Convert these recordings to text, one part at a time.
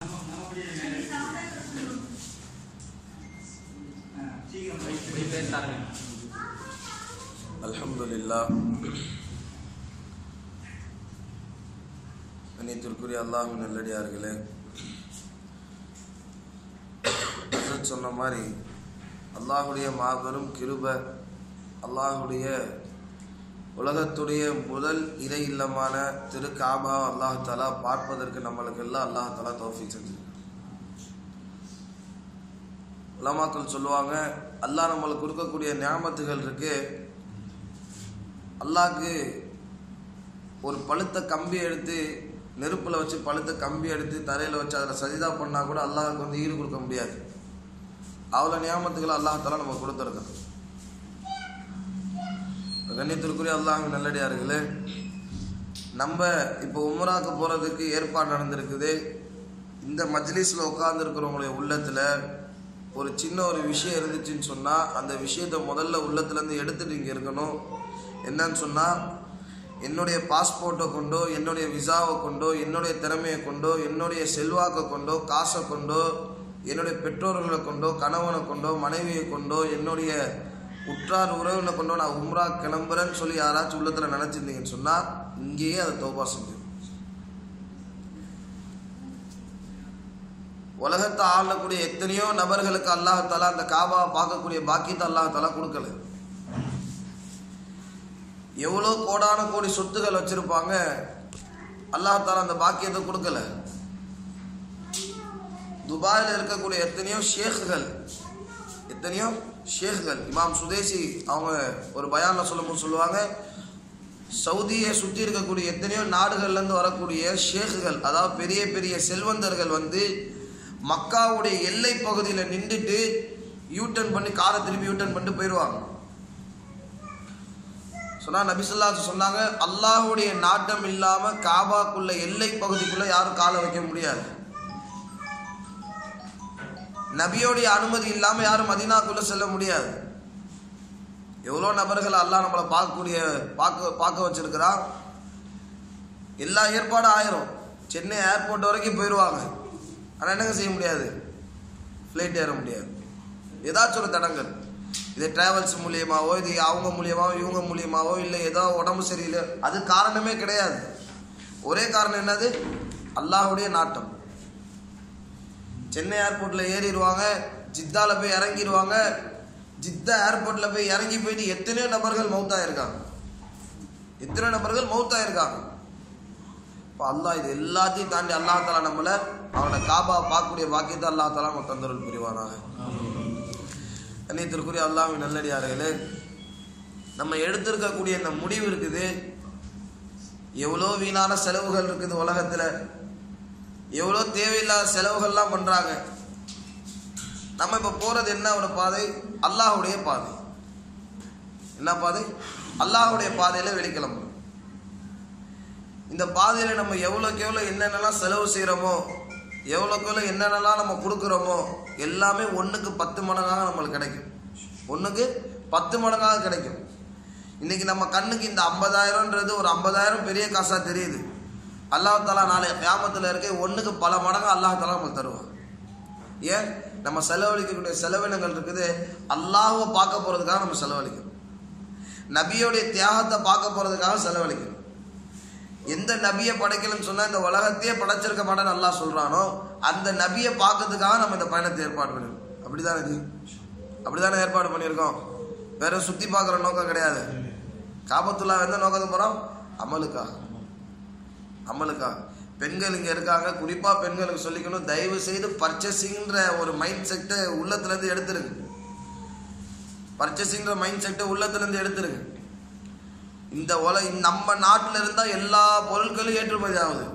அல்ஹம்துலில்லா அனைத்திற்குரிய அல்லாஹ் நல்லடியார்களே ஹசரத் சொன்ன மாதிரி அல்லாஹுடைய மாபெரும் கிருப அல்லாஹுடைய உலகத்துடைய முதல் இறை இல்லமான திரு காபா அல்லாஹ் தலா பார்ப்பதற்கு நம்மளுக்கு எல்லாம் அல்லாஹ் தலா தௌஃபீக் செஞ்சு உலமாக்கள் சொல்லுவாங்க அல்லாஹ் நம்மளுக்கு கொடுக்கக்கூடிய ஞாபகத்துகள் இருக்கு அல்லாஹ்க்கு ஒரு பழுத்த கம்பி எடுத்து நெருப்பில் வச்சு பழுத்த கம்பி எடுத்து தரையில் வச்சு அதில் சஜிதா பண்ணால் கூட அல்லாஹ்க்கு வந்து ஈடு கொடுக்க முடியாது அவ்வளோ நியாமத்துக்களை அல்லாஹால நம்ம கொடுத்துருக்கோம் கண்ணியத்திற்குரிய அல்லாஹ் நல்லடியார்களே நம்ம இப்போ உமராக்கு போகிறதுக்கு ஏற்பாடு நடந்திருக்குது இந்த மஜ்லிஸில் உட்காந்துருக்கிறவங்களுடைய உள்ளத்தில் ஒரு சின்ன ஒரு விஷயம் இருந்துச்சுன்னு சொன்னால் அந்த விஷயத்தை முதல்ல உள்ளத்துலேருந்து எடுத்துட்டு இங்கே இருக்கணும் என்னன்னு சொன்னால் என்னுடைய பாஸ்போர்ட்டை கொண்டோ என்னுடைய விசாவை கொண்டோ என்னுடைய திறமையை கொண்டோ என்னுடைய செல்வாக்கை கொண்டோ காசை கொண்டோ என்னுடைய பெற்றோர்களை கொண்டோ கணவனை கொண்டோ மனைவியை கொண்டோ என்னுடைய உற்றார் உறவினை கொண்டோ நான் உம்ரா கிளம்புறேன்னு சொல்லி யாராச்சும் உள்ளத்தில் நினச்சிருந்தீங்கன்னு சொன்னால் இங்கேயே அதை தௌபா செஞ்சு உலகத்தை ஆளக்கூடிய எத்தனையோ நபர்களுக்கு அல்லாஹாலா அந்த காபா பார்க்கக்கூடிய பாக்கியத்தை அல்லாஹாலா கொடுக்கல எவ்வளோ கோடான கோடி சொத்துகள் வச்சிருப்பாங்க அல்லாஹாலா அந்த பாக்கியத்தை கொடுக்கல துபாயில் இருக்கக்கூடிய எத்தனையோ ஷேக்குகள் எத்தனையோ ஷேக்குகள் இமாம் சுதேசி அவங்க ஒரு பயானில் சொல்லும்போது சொல்லுவாங்க சவுதியை சுற்றி இருக்கக்கூடிய எத்தனையோ நாடுகள்லேருந்து வரக்கூடிய ஷேக்குகள் அதாவது பெரிய பெரிய செல்வந்தர்கள் வந்து மக்காவுடைய எல்லை பகுதியில் நின்றுட்டு யூட்டர்ன் பண்ணி காரை திருப்பி யூட்டர்ன் பண்ணிட்டு போயிடுவாங்க சொன்னா நபிசுல்லாஸ் சொன்னாங்க அல்லாஹுடைய நாட்டம் இல்லாமல் காபாக்குள்ள எல்லை பகுதிக்குள்ள யாரும் காலை வைக்க முடியாது நபியோடைய அனுமதி இல்லாமல் யாரும் மதினாக்குள்ள செல்ல முடியாது எவ்வளோ நபர்கள் அல்லாஹ் நம்மளை பார்க்கக்கூடிய பார்க்க பார்க்க வச்சிருக்கிறான் எல்லா ஏற்பாடும் ஆயிரும் சென்னை ஏர்போர்ட் வரைக்கும் போயிடுவாங்க ஆனால் என்னங்க செய்ய முடியாது ஃப்ளைட் ஏற முடியாது ஏதாச்சும் ஒரு தடங்கள் இது டிராவல்ஸ் மூலியமாவோ இது அவங்க மூலியமாவோ இவங்க மூலியமாவோ இல்லை ஏதோ உடம்பு சரியில்லை அது காரணமே கிடையாது ஒரே காரணம் என்னது அல்லாஹுடைய நாட்டம் சென்னை ஏர்போர்ட்டில் ஏறிடுவாங்க ஜித்தாவில் போய் இறங்கிடுவாங்க ஜித்தா ஏர்போர்ட்டில் போய் இறங்கி போயிட்டு எத்தனையோ நபர்கள் மௌத்தாயிருக்காங்க எத்தனையோ நபர்கள் மௌத்தாயிருக்காங்க இப்போ அல்லாஹ் இது எல்லாத்தையும் தாண்டி அல்லா தாலா நம்மளை அவனை காபா பார்க்கக்கூடிய பாக்கியத்தை அல்லா தாலா நம்ம தந்தருள் புரிவானாக கண்ணியத்திற்குரிய அல்லாஹ் நல்லடியார்களே நம்ம எடுத்திருக்கக்கூடிய இந்த முடிவு இருக்குது எவ்வளோ வீணான செலவுகள் இருக்குது உலகத்தில் எவ்வளோ தேவையில்லாத செலவுகள்லாம் பண்ணுறாங்க நம்ம இப்போ போகிறது என்ன ஒரு பாதை அல்லாஹுடைய பாதை என்ன பாதை அல்லாஹுடைய பாதையில் வெளிக்கிளம்புறோம் இந்த பாதையில் நம்ம எவ்வளோக்கு எவ்வளோ என்னென்னலாம் செலவு செய்கிறோமோ எவ்வளோக்கு எவ்வளோ என்னென்னலாம் நம்ம கொடுக்குறோமோ எல்லாமே ஒன்றுக்கு பத்து மடங்காக நம்மளுக்கு கிடைக்கும் ஒன்றுக்கு பத்து மடங்காக கிடைக்கும் இன்றைக்கி நம்ம கண்ணுக்கு இந்த ஐம்பதாயிரம்ன்றது ஒரு ஐம்பதாயிரம் பெரிய காசாக தெரியுது அல்லாஹாலா நாளை கியாமத்தில் இருக்க ஒன்றுக்கு பல மடங்கு அல்லாஹாலா நம்மளுக்கு தருவான் ஏன் நம்ம செலவழிக்கக்கூடிய செலவினங்கள் இருக்குது அல்லாஹுவை பார்க்க போகிறதுக்காக நம்ம செலவழிக்கணும் நபியோடைய தியாகத்தை பார்க்க போகிறதுக்காக செலவழிக்கணும் எந்த நபியை படைக்கலன்னு சொன்னால் இந்த உலகத்தையே படைச்சிருக்க மாட்டேன்னு அல்லாஹ் சொல்கிறானோ அந்த நபியை பார்க்கறதுக்காக நம்ம இந்த பயணத்தை ஏற்பாடு பண்ணிருக்கோம் அப்படிதானே ஜி அப்படிதானே ஏற்பாடு பண்ணியிருக்கோம் வேற சுற்றி பார்க்குற நோக்கம் கிடையாது காபத்துல்லா எந்த நோக்கத்தை போகிறோம் அமலுக்காக அமலுக்காக பெண்கள் இங்கே இருக்காங்க குறிப்பாக பெண்களுக்கு சொல்லிக்கணும் தயவு செய்து பர்ச்சேசிங்கிற ஒரு மைண்ட் செட்டை உள்ளத்துலேருந்து எடுத்துருங்க பர்ச்சேசிங்கிற மைண்ட் செட்டை உள்ளத்துலேருந்து எடுத்துருங்க இந்த உல நம்ம நாட்டில் இருந்தால் எல்லா பொருட்களும் ஏற்றுமதி ஆகுது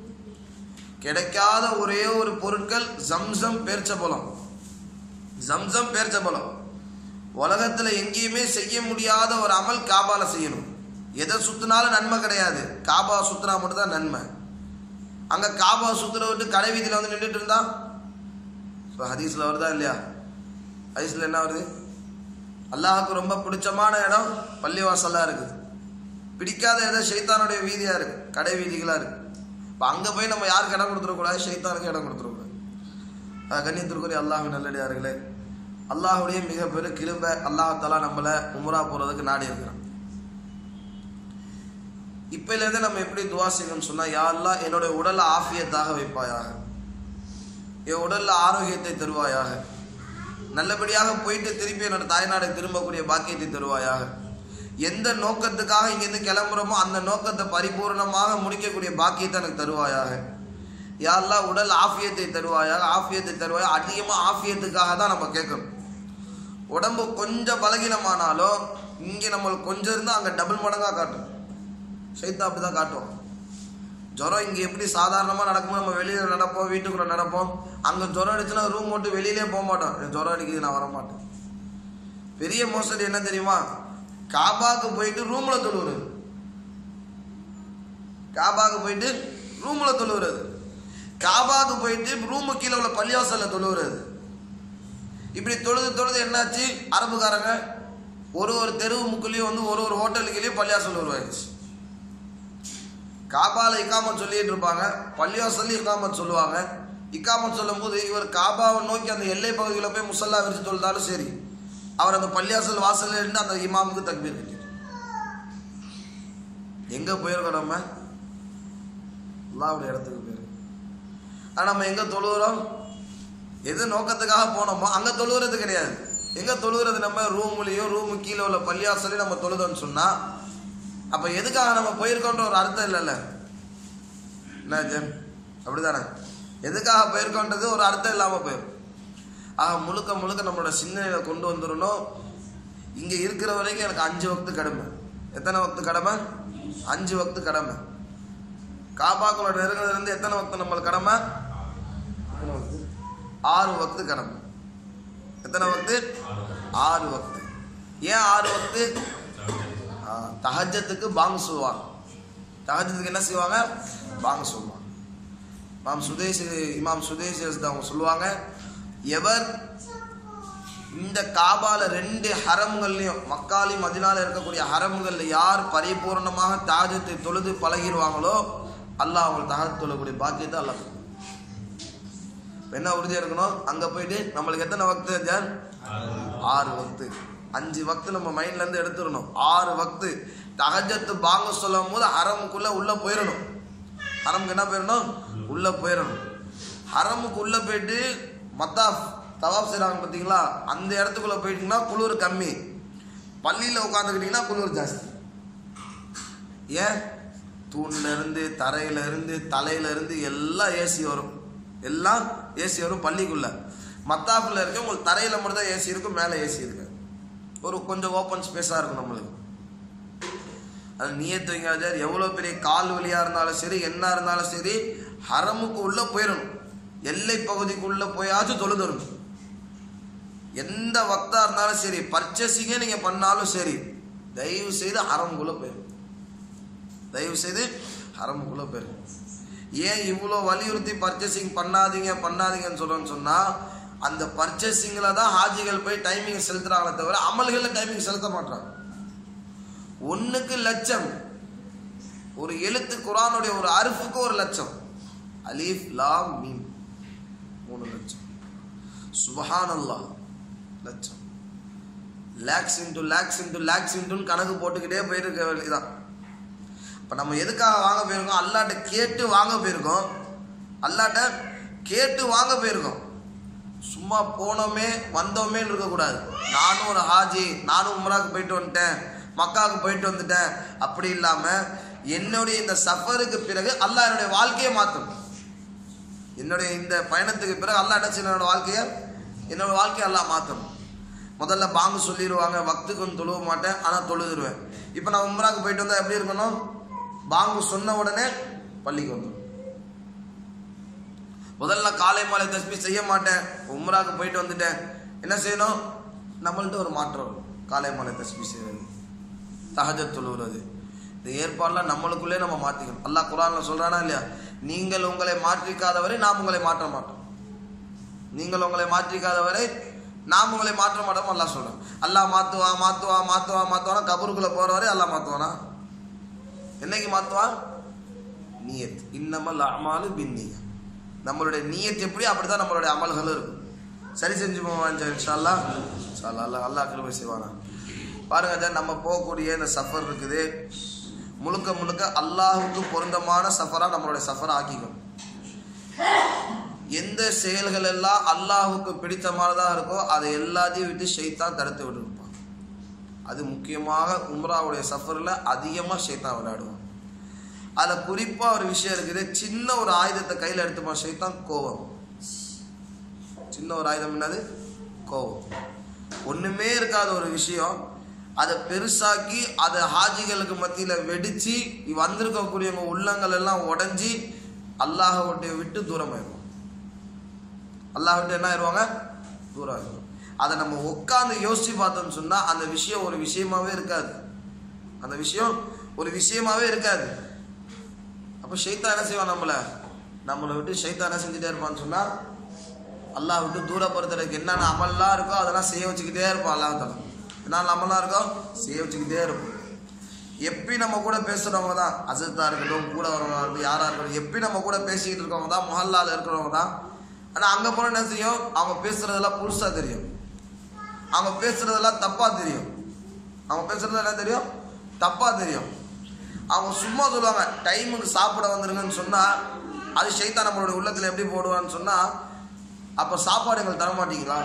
கிடைக்காத ஒரே ஒரு பொருட்கள் ஜம்சம் பேர்ச்சபலம் ஜம்சம் பேர்ச்சபலம் உலகத்தில் எங்கேயுமே செய்ய முடியாத ஒரு அமல் காபால செய்யணும் எதை சுத்தினாலும் நன்மை கிடையாது காபா சுத்தினா மட்டும் தான் நன்மை அங்கே காபா சுத்துற விட்டு கடை வீதியில் வந்து நின்றுட்டு இருந்தா ஸோ ஹதீஸில் வருதா இல்லையா ஹதீஸில் என்ன வருது அல்லாஹுக்கு ரொம்ப பிடிச்சமான இடம் பள்ளிவாசலாக இருக்குது பிடிக்காத இடம் ஷைத்தானுடைய வீதியாக இருக்குது கடை வீதிகளாக இருக்குது இப்போ அங்கே போய் நம்ம யாருக்கு இடம் கொடுத்துடக்கூடாது ஷைத்தானுக்கு இடம் கொடுத்துடக்கூடாது அஹ் கண்ணியத்திற்குரிய அல்லாஹ் நல்லடியார்களே அல்லாஹுடைய மிக பெரு கிருப அல்லாஹாலா நம்மளை உம்ரா போகிறதுக்கு நாடி இருக்கிறான் இப்போலேருந்து நம்ம எப்படி துவா செய்யணும்னு சொன்னால் யாரெல்லாம் என்னுடைய உடலை ஆஃபியத்தாக வைப்பாயாக என் உடல்ல ஆரோக்கியத்தை தருவாயாக நல்லபடியாக போயிட்டு திருப்பி என்னோட தாய்நாடை திரும்பக்கூடிய பாக்கியத்தை தருவாயாக எந்த நோக்கத்துக்காக இங்கேருந்து கிளம்புறோமோ அந்த நோக்கத்தை பரிபூர்ணமாக முடிக்கக்கூடிய பாக்கியத்தை எனக்கு தருவாயாக யாரெல்லாம் உடல் ஆஃபியத்தை தருவாயாக ஆஃபியத்தை தருவாயாக அதிகமாக ஆஃபியத்துக்காக தான் நம்ம கேட்கணும் உடம்பு கொஞ்சம் பலகீனமானாலும் இங்கே நம்மளுக்கு கொஞ்சம் இருந்தால் அங்கே டபுள் மடங்காக காட்டும் சைத்தா அப்படி தான் காட்டுவோம் ஜுரம் இங்கே எப்படி சாதாரணமாக நடக்குமோ நம்ம வெளியில் நடப்போம் வீட்டுக்குள்ளே நடப்போம் அங்கே ஜுரம் அடிச்சுன்னா ரூம் போட்டு வெளியிலே போக மாட்டோம் எனக்கு ஜுரம் அடிக்குது நான் வர மாட்டேன் பெரிய மோசடி என்ன தெரியுமா காபாக்கு போயிட்டு ரூமில் தொழுவுறது காபாக்கு போயிட்டு ரூமில் தொழுவுறது காபாக்கு போயிட்டு ரூமு கீழே உள்ள பள்ளிவாசலில் தொழுவுறது இப்படி தொழுது தொழுது என்னாச்சு அரபுக்காரங்க ஒரு ஒரு தெருவு முக்குலேயும் வந்து ஒரு ஒரு ஹோட்டலுக்குள்ளேயும் பள்ளிவாசல் உருவாயிடுச்சு காபால இக்காமத் சொல்லிட்டு இருப்பாங்க பள்ளிவாசல் இக்காமத் சொல்லுவாங்க இக்காமத் சொல்லும்போது இவர் காபாவை நோக்கி அந்த எல்லை பகுதியில் போய் முசல்லா விரிச்சு தொழுதாலும் சரி அவர் அந்த பள்ளிவாசல் வாசல்ல இருந்து அந்த இமாமுக்கு தக்பீர் கட்டிட்டு எங்க போயிருக்கோம் நம்ம அல்லாவுடைய இடத்துக்கு போயிரு ஆனா நம்ம எங்க தொழுகிறோம் எது நோக்கத்துக்காக போனோமோ அங்க தொழுகிறது கிடையாது எங்க தொழுகிறது நம்ம ரூம்லயோ ரூமு கீழே உள்ள பள்ளிவாசலையும் நம்ம தொழுதோம்னு சொன்னா அப்ப எதுக்காக நம்ம போயிருக்கோன்ற ஒரு அர்த்தம் இல்லைல்ல என்ன ஜென் அப்படிதானே எதுக்காக போயிருக்கோன்றது ஒரு அர்த்தம் இல்லாம போயிடும் ஆக முழுக்க முழுக்க நம்மளோட சிந்தனையில கொண்டு வந்துடணும் இங்க இருக்கிற வரைக்கும் எனக்கு அஞ்சு வக்து கடமை எத்தனை வக்து கடமை அஞ்சு வக்து கடமை காபாக்குள்ள நெருங்கினதுல இருந்து எத்தனை வக்து நம்மளுக்கு கடமை எத்தனை வக்து? ஆறு வக்து கடமை எத்தனை வக்து ஆறு வக்து ஏன் ஆறு வக்து ஆ, தஹஜத்துக்கு பாங்கு சொல்லுவாங்க தஹஜத்துக்கு என்ன செய்வாங்க பாங்கு சொல்லுவாங்க இமாம் சுதேசி இமாம் சுதேசி அவங்க சொல்லுவாங்க எவர் இந்த காபால ரெண்டு ஹரம்கள்லையும் மக்காலையும் மதினால இருக்கக்கூடிய ஹரம்கள்ல யார் பரிபூர்ணமாக தாஜத்தை தொழுது பழகிடுவாங்களோ அல்லாஹ் அவங்க தகத் தொழக்கூடிய பாக்கியத்தை அல்லாஹ் கொடுப்பான். இப்ப என்ன உறுதியா இருக்கணும் அங்க போயிட்டு நம்மளுக்கு எத்தனை வக்து ஜான் ஆறு வக்து அஞ்சு வக்து நம்ம மைண்ட்ல இருந்து எடுத்துடணும் ஆறு வக்து தகஜத்து பாங்க சொல்லும் போது ஹரமுக்குள்ள உள்ள போயிடணும் ஹரமுக்கு என்ன போயிடணும் உள்ள போயிடணும் ஹரமுக்கு உள்ள போயிட்டு மத்தாஃப் தவாப் செய்றாங்க பார்த்தீங்களா அந்த இடத்துக்குள்ள போயிட்டீங்கன்னா குளிர் கம்மி பள்ளியில் உட்காந்துக்கிட்டீங்கன்னா குளிர் ஜாஸ்தி ஏன் தூண்ல இருந்து தரையில இருந்து தலையில இருந்து எல்லாம் ஏசி வரும் எல்லாம் ஏசி வரும் பள்ளிக்குள்ள மத்தாப்புல இருக்க உங்களுக்கு தரையில மட்டும் தான் ஏசி இருக்கும் மேலே ஏசி இருக்கு ஒரு கொஞ்சம் ஓப்பன் ஸ்பேஸாக இருக்கும் நம்மளுக்கு அது நீயத்து வைங்காஜர் எவ்வளோ பெரிய கால் வழியாக இருந்தாலும் சரி என்ன இருந்தாலும் சரி ஹரமுக்கு உள்ள போயிடணும் எல்லை பகுதிக்குள்ள போயாச்சும் தொழுதணும் எந்த வக்தா இருந்தாலும் சரி பர்ச்சேசிங்கே நீங்க பண்ணாலும் சரி தயவு செய்து ஹரமுக்குள்ள போயிடும் தயவு செய்து ஹரமுக்குள்ள போயிடும் ஏன் இவ்வளோ வலியுறுத்தி பர்ச்சேசிங் பண்ணாதீங்க பண்ணாதீங்கன்னு சொல்றேன்னு சொன்னா அந்த பர்ச்சேசிங்கில் தான் ஹாஜிகள் போய் டைமிங் செலுத்துறாங்களே தவிர அமல்களில் டைமிங் செலுத்த மாட்டாங்க ஒண்ணுக்கு லட்சம் ஒரு எழுத்து குரானுடைய ஒரு அருஃபுக்கு ஒரு லட்சம் அலீஃப் லாம் மீம் மூணு லட்சம் சுபஹான் அல்லாஹ் லட்சம் லேக்ஸ் இன்டு லேக்ஸ் இன்டு லேக்ஸ் இன்டுன்னு கணக்கு போட்டுக்கிட்டே போயிருக்க வேண்டியதான் இப்போ நம்ம எதுக்காக வாங்க போயிருக்கோம் அல்லாட்ட கேட்டு வாங்க போயிருக்கோம் அல்லாட்ட கேட்டு வாங்க போயிருக்கோம் சும்மா போனோமே வந்தோமேன்னு இருக்கக்கூடாது நானும் ஒரு ஹாஜி நானும் உம்ராக்கு போயிட்டு வந்துட்டேன் மக்காவுக்கு போயிட்டு வந்துட்டேன் அப்படி இல்லாமல் என்னுடைய இந்த சஃபருக்கு பிறகு அல்லாஹ் என்னுடைய வாழ்க்கையை மாற்றும் என்னுடைய இந்த பயணத்துக்கு பிறகு அல்லாஹ் என்ன செய்யணும் என்னோட வாழ்க்கையை என்னோட வாழ்க்கையை அல்லாஹ் மாற்றணும் முதல்ல பாங்கு சொல்லிடுவாங்க வக்துக்கு வந்து தொழுவ மாட்டேன் ஆனால் தொழுதுருவேன் இப்போ நான் உம்ராக்கு போயிட்டு வந்தால் எப்படி இருக்கணும் பாங்கு சொன்ன உடனே பள்ளிக்கு வந்துடும் முதல்ல காலை மாலை தஸ்மி செய்ய மாட்டேன் உம்ராக்கு போயிட்டு வந்துட்டேன் என்ன செய்யணும் நம்மள்ட்ட ஒரு மாற்றம் வரும் காலை மாலை தஸ்மி செய்வது தஹஜத் தொழுகிறது இந்த ஏற்பாடுலாம் நம்மளுக்குள்ளே நம்ம மாற்றிக்கணும் அல்லாஹ் குரான்ல சொல்றானா இல்லையா நீங்கள் உங்களை மாற்றிக்காதவரை நாம் உங்களை மாற்ற மாட்டோம் நீங்கள் உங்களை மாற்றிக்காதவரை நாம் உங்களை மாற்ற மாட்டோம் அல்லாஹ் சொல்றோம் அல்லாஹ் மாத்துவா மாத்துவா மாத்துவா மாத்துவானா கபருக்குள்ள போறவரை அல்லாஹ் மாத்துவானா என்னைக்கு மாத்துவான் நியத் இன்னமல் அமாலு பின் நியத் நம்மளுடைய நியத் எப்படி அப்படிதான் நம்மளுடைய அமல்களும் இருக்கும் சரி செஞ்சு போவான் இன்ஷால்லா இன்ஷால்லா அல்லாஹ் அல்லாஹ் கிருபை செய்வானா பாருங்க ஜா, நம்ம போகக்கூடிய இந்த சஃபர் இருக்குது முழுக்க முழுக்க அல்லாஹுக்கு பொருந்தமான சஃபரா நம்மளுடைய சஃபர் ஆக்கிக்கணும் எந்த செயல்கள் எல்லாம் அல்லாஹுக்கு பிடித்தமானதா இருக்கோ அதை எல்லாத்தையும் விட்டு ஷைத்தான் தடுத்து விட்டுருப்பான் அது முக்கியமாக உம்ராவுடைய சஃபரில் அதிகமாக ஷைத்தான் விளையாடுவான் அதில் குறிப்பாக ஒரு விஷயம் இருக்குது சின்ன ஒரு ஆயுதத்தை கையில் எடுத்துமா ஷைத்தான் கோவம் சின்ன ஒரு ஆயுதம் என்னது கோவம் ஒன்றுமே இருக்காத ஒரு விஷயம் அதை பெருசாக்கி அதை ஹாஜிகளுக்கு மத்தியில் வெடித்து வந்திருக்கக்கூடியவங்க உள்ளங்கள் எல்லாம் உடஞ்சி அல்லாஹ்வுடைய விட்டு தூரமாயிருவாங்க அல்லாஹ் விட்டு என்ன ஆயிடுவாங்க தூரம் ஆயிடுவாங்க அதை நம்ம உட்காந்து யோசிச்சு பார்த்தோம்னு சொன்னால் அந்த விஷயம் ஒரு விஷயமாவே இருக்காது அந்த விஷயம் ஒரு விஷயமாவே இருக்காது அப்போ ஷைத்தான் என்ன செய்வான் நம்மளை நம்மளை விட்டு ஷைத்தான் என்ன செஞ்சுட்டே இருப்பான்னு சொன்னால் அல்லாஹ் விட்டு தூரப்படுத்துறதுக்கு என்னென்ன அமல்லாம் இருக்கோ அதெல்லாம் செய்ய வச்சுக்கிட்டே இருப்பான் அல்லாஹ் தலா என்னென்ன அமல்லாம் இருக்கோ செய்ய வச்சுக்கிட்டே இருப்போம் எப்பி நம்ம கூட பேசுகிறவங்க தான் அசத்தா இருக்கட்டும் கூட வரவங்க இருக்கட்டும் யாராக இருக்கட்டும் எப்பி நம்ம கூட பேசிக்கிட்டு இருக்கவங்க தான் முஹல்லால இருக்கிறவங்க தான் ஆனால் அங்கே போனால் என்ன செய்யும் அவங்க பேசுறதெல்லாம் புதுசாக தெரியும் அவங்க பேசுறதெல்லாம் தப்பாக தெரியும் அவங்க பேசுறது என்ன தெரியும் தப்பாக தெரியும் அவங்க சும்மா சொல்லுவாங்க டைமுக்கு சாப்பிட வந்துருங்கன்னு சொன்னால் அது ஷைத்தான் நம்மளுடைய உள்ளத்தில் எப்படி போடுவான்னு சொன்னால் அப்போ சாப்பாடு எங்களுக்கு தர மாட்டீங்களா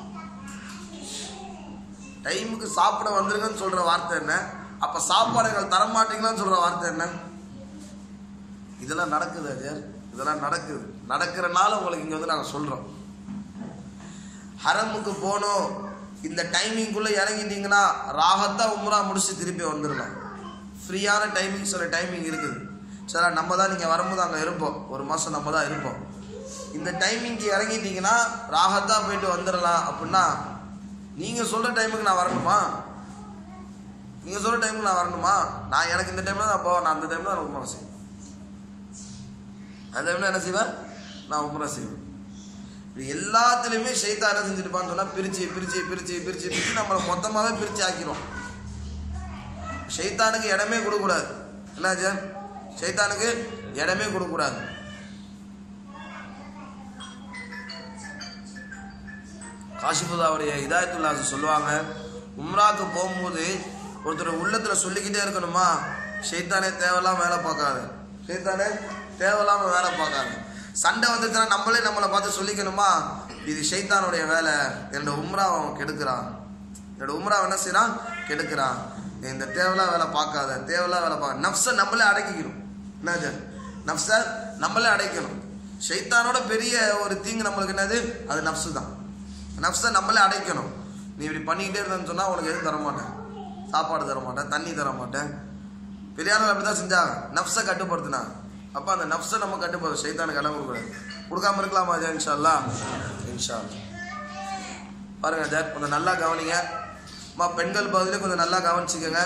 டைமுக்கு சாப்பிட வந்துருங்கன்னு சொல்கிற வார்த்தை என்ன அப்போ சாப்பாடு எங்களுக்கு தர மாட்டீங்களான்னு சொல்கிற வார்த்தை என்ன இதெல்லாம் நடக்குது அஜர் இதெல்லாம் நடக்குது நடக்கிறனால உங்களுக்கு இங்கே வந்து நாங்கள் சொல்கிறோம் ஹரமுக்கு போகணும் இந்த டைமிங்குள்ளே இறங்கிட்டீங்கன்னா ராகத்தா உம்ரா முடிச்சு திருப்பி வந்துடலாம் ஃப்ரீயான டைமிங் சில டைமிங் இருக்குது சில நம்ம தான் நீங்கள் வரும்போது அங்கே இருப்போம் ஒரு மாதம் நம்ம தான் இருப்போம் இந்த டைமிங்க்கு இறங்கிட்டீங்கன்னா ராகத்தா போயிட்டு வந்துடலாம் அப்படின்னா நீங்கள் சொல்கிற டைமுக்கு நான் வரணுமா நீங்கள் சொல்கிற டைமுக்கு நான் வரணுமா நான் எனக்கு இந்த டைமில் தான் போவேன் நான் அந்த டைமில் தான் உமரா செய்வேன் அந்த டைமில் என்ன செய்வேன் நான் உமரா செய்வேன் இது எல்லாத்துலேயுமே ஷைத்தா என்ன செஞ்சுருப்பான்னு சொன்னால் பிரித்து பிரித்து பிரித்து பிரித்து பிரித்து நம்மளை மொத்தமாகவே பிரித்து ஆக்கிரும் ஷைத்தானுக்கு இடமே கொடுக்கக்கூடாது என்னாச்சு ஷைத்தானுக்கு இடமே கொடுக்கக்கூடாது காஷிபுதாவுடைய இதாயத்துல்லா சொல்லுவாங்க உம்ராக்கு போகும்போது ஒருத்தர் உள்ளத்தில் சொல்லிக்கிட்டே இருக்கணுமா ஷைத்தானே தேவையில்லாம வேலை பார்க்காது ஷைத்தானே தேவையில்லாம வேலை பார்க்காது சண்டை வந்துச்சுன்னா நம்மளே நம்மளை பார்த்து சொல்லிக்கணுமா இது ஷைத்தானுடைய வேலை என்னோட உம்ரா அவன் கெடுக்கிறான் என்னோட உம்ரா என்ன செய்யறான் கெடுக்கிறான் நீ இந்த தேவையில்லா வேலை பார்க்காத தேவையில்லா வேலை பார்க்க நப்சை நம்மளே அடக்கிக்கணும் என்னது நப்சை நம்மளே அடைக்கணும் ஷைத்தானோட பெரிய ஒரு தீங்கு நம்மளுக்கு என்னது அது நப்சு தான் நப்சை நம்மளே அடைக்கணும் நீ இப்படி பண்ணிக்கிட்டே இருந்தேன்னு சொன்னால் உனக்கு எதுவும் தர மாட்டேன் சாப்பாடு தர மாட்டேன் தண்ணி தர மாட்டேன் பெரியார்கள் அப்படி தான் செஞ்சாங்க நப்சை கட்டுப்படுத்தினாங்க அப்போ அந்த நப்சை நம்ம கட்டுப்படுத்த ஷைத்தானுக்கு இடம் கொடுக்கூடாது கொடுக்காம இருக்கலாமா ஜா இன்ஷா அல்லா இன்ஷா அல்லா பாருங்க ஜார் கொஞ்சம் நல்லா கவனிங்க அம்மா பெண்கள் பகுதியில் கொஞ்சம் நல்லா கவனிச்சுக்கோங்க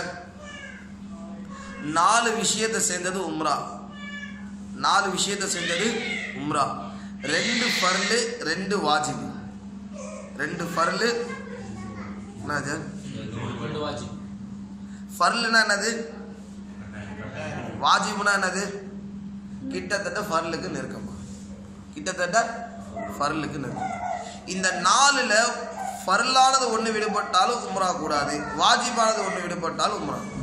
நாலு விஷயத்தை சேர்ந்தது உம்ரா நாலு விஷயத்தை செஞ்சது உம்ரா ரெண்டு ஃபர்லு ரெண்டு வாஜிபு ரெண்டு ஃபர்லு என்னது ரெண்டு வாட்சி ஃபர்லுனா என்னது வாஜிபுனா என்னது கிட்டத்தட்ட ஃபர்லுக்கு நெருக்கமா கிட்டத்தட்ட ஃபர்லுக்கு நெருக்கம் இந்த நாலுல ஃபர்லானது ஒன்று விடுபட்டாலும் உம்ரா கூடாது வாஜிபானது ஒன்று விடுபட்டாலும் உம்ரா கூடாது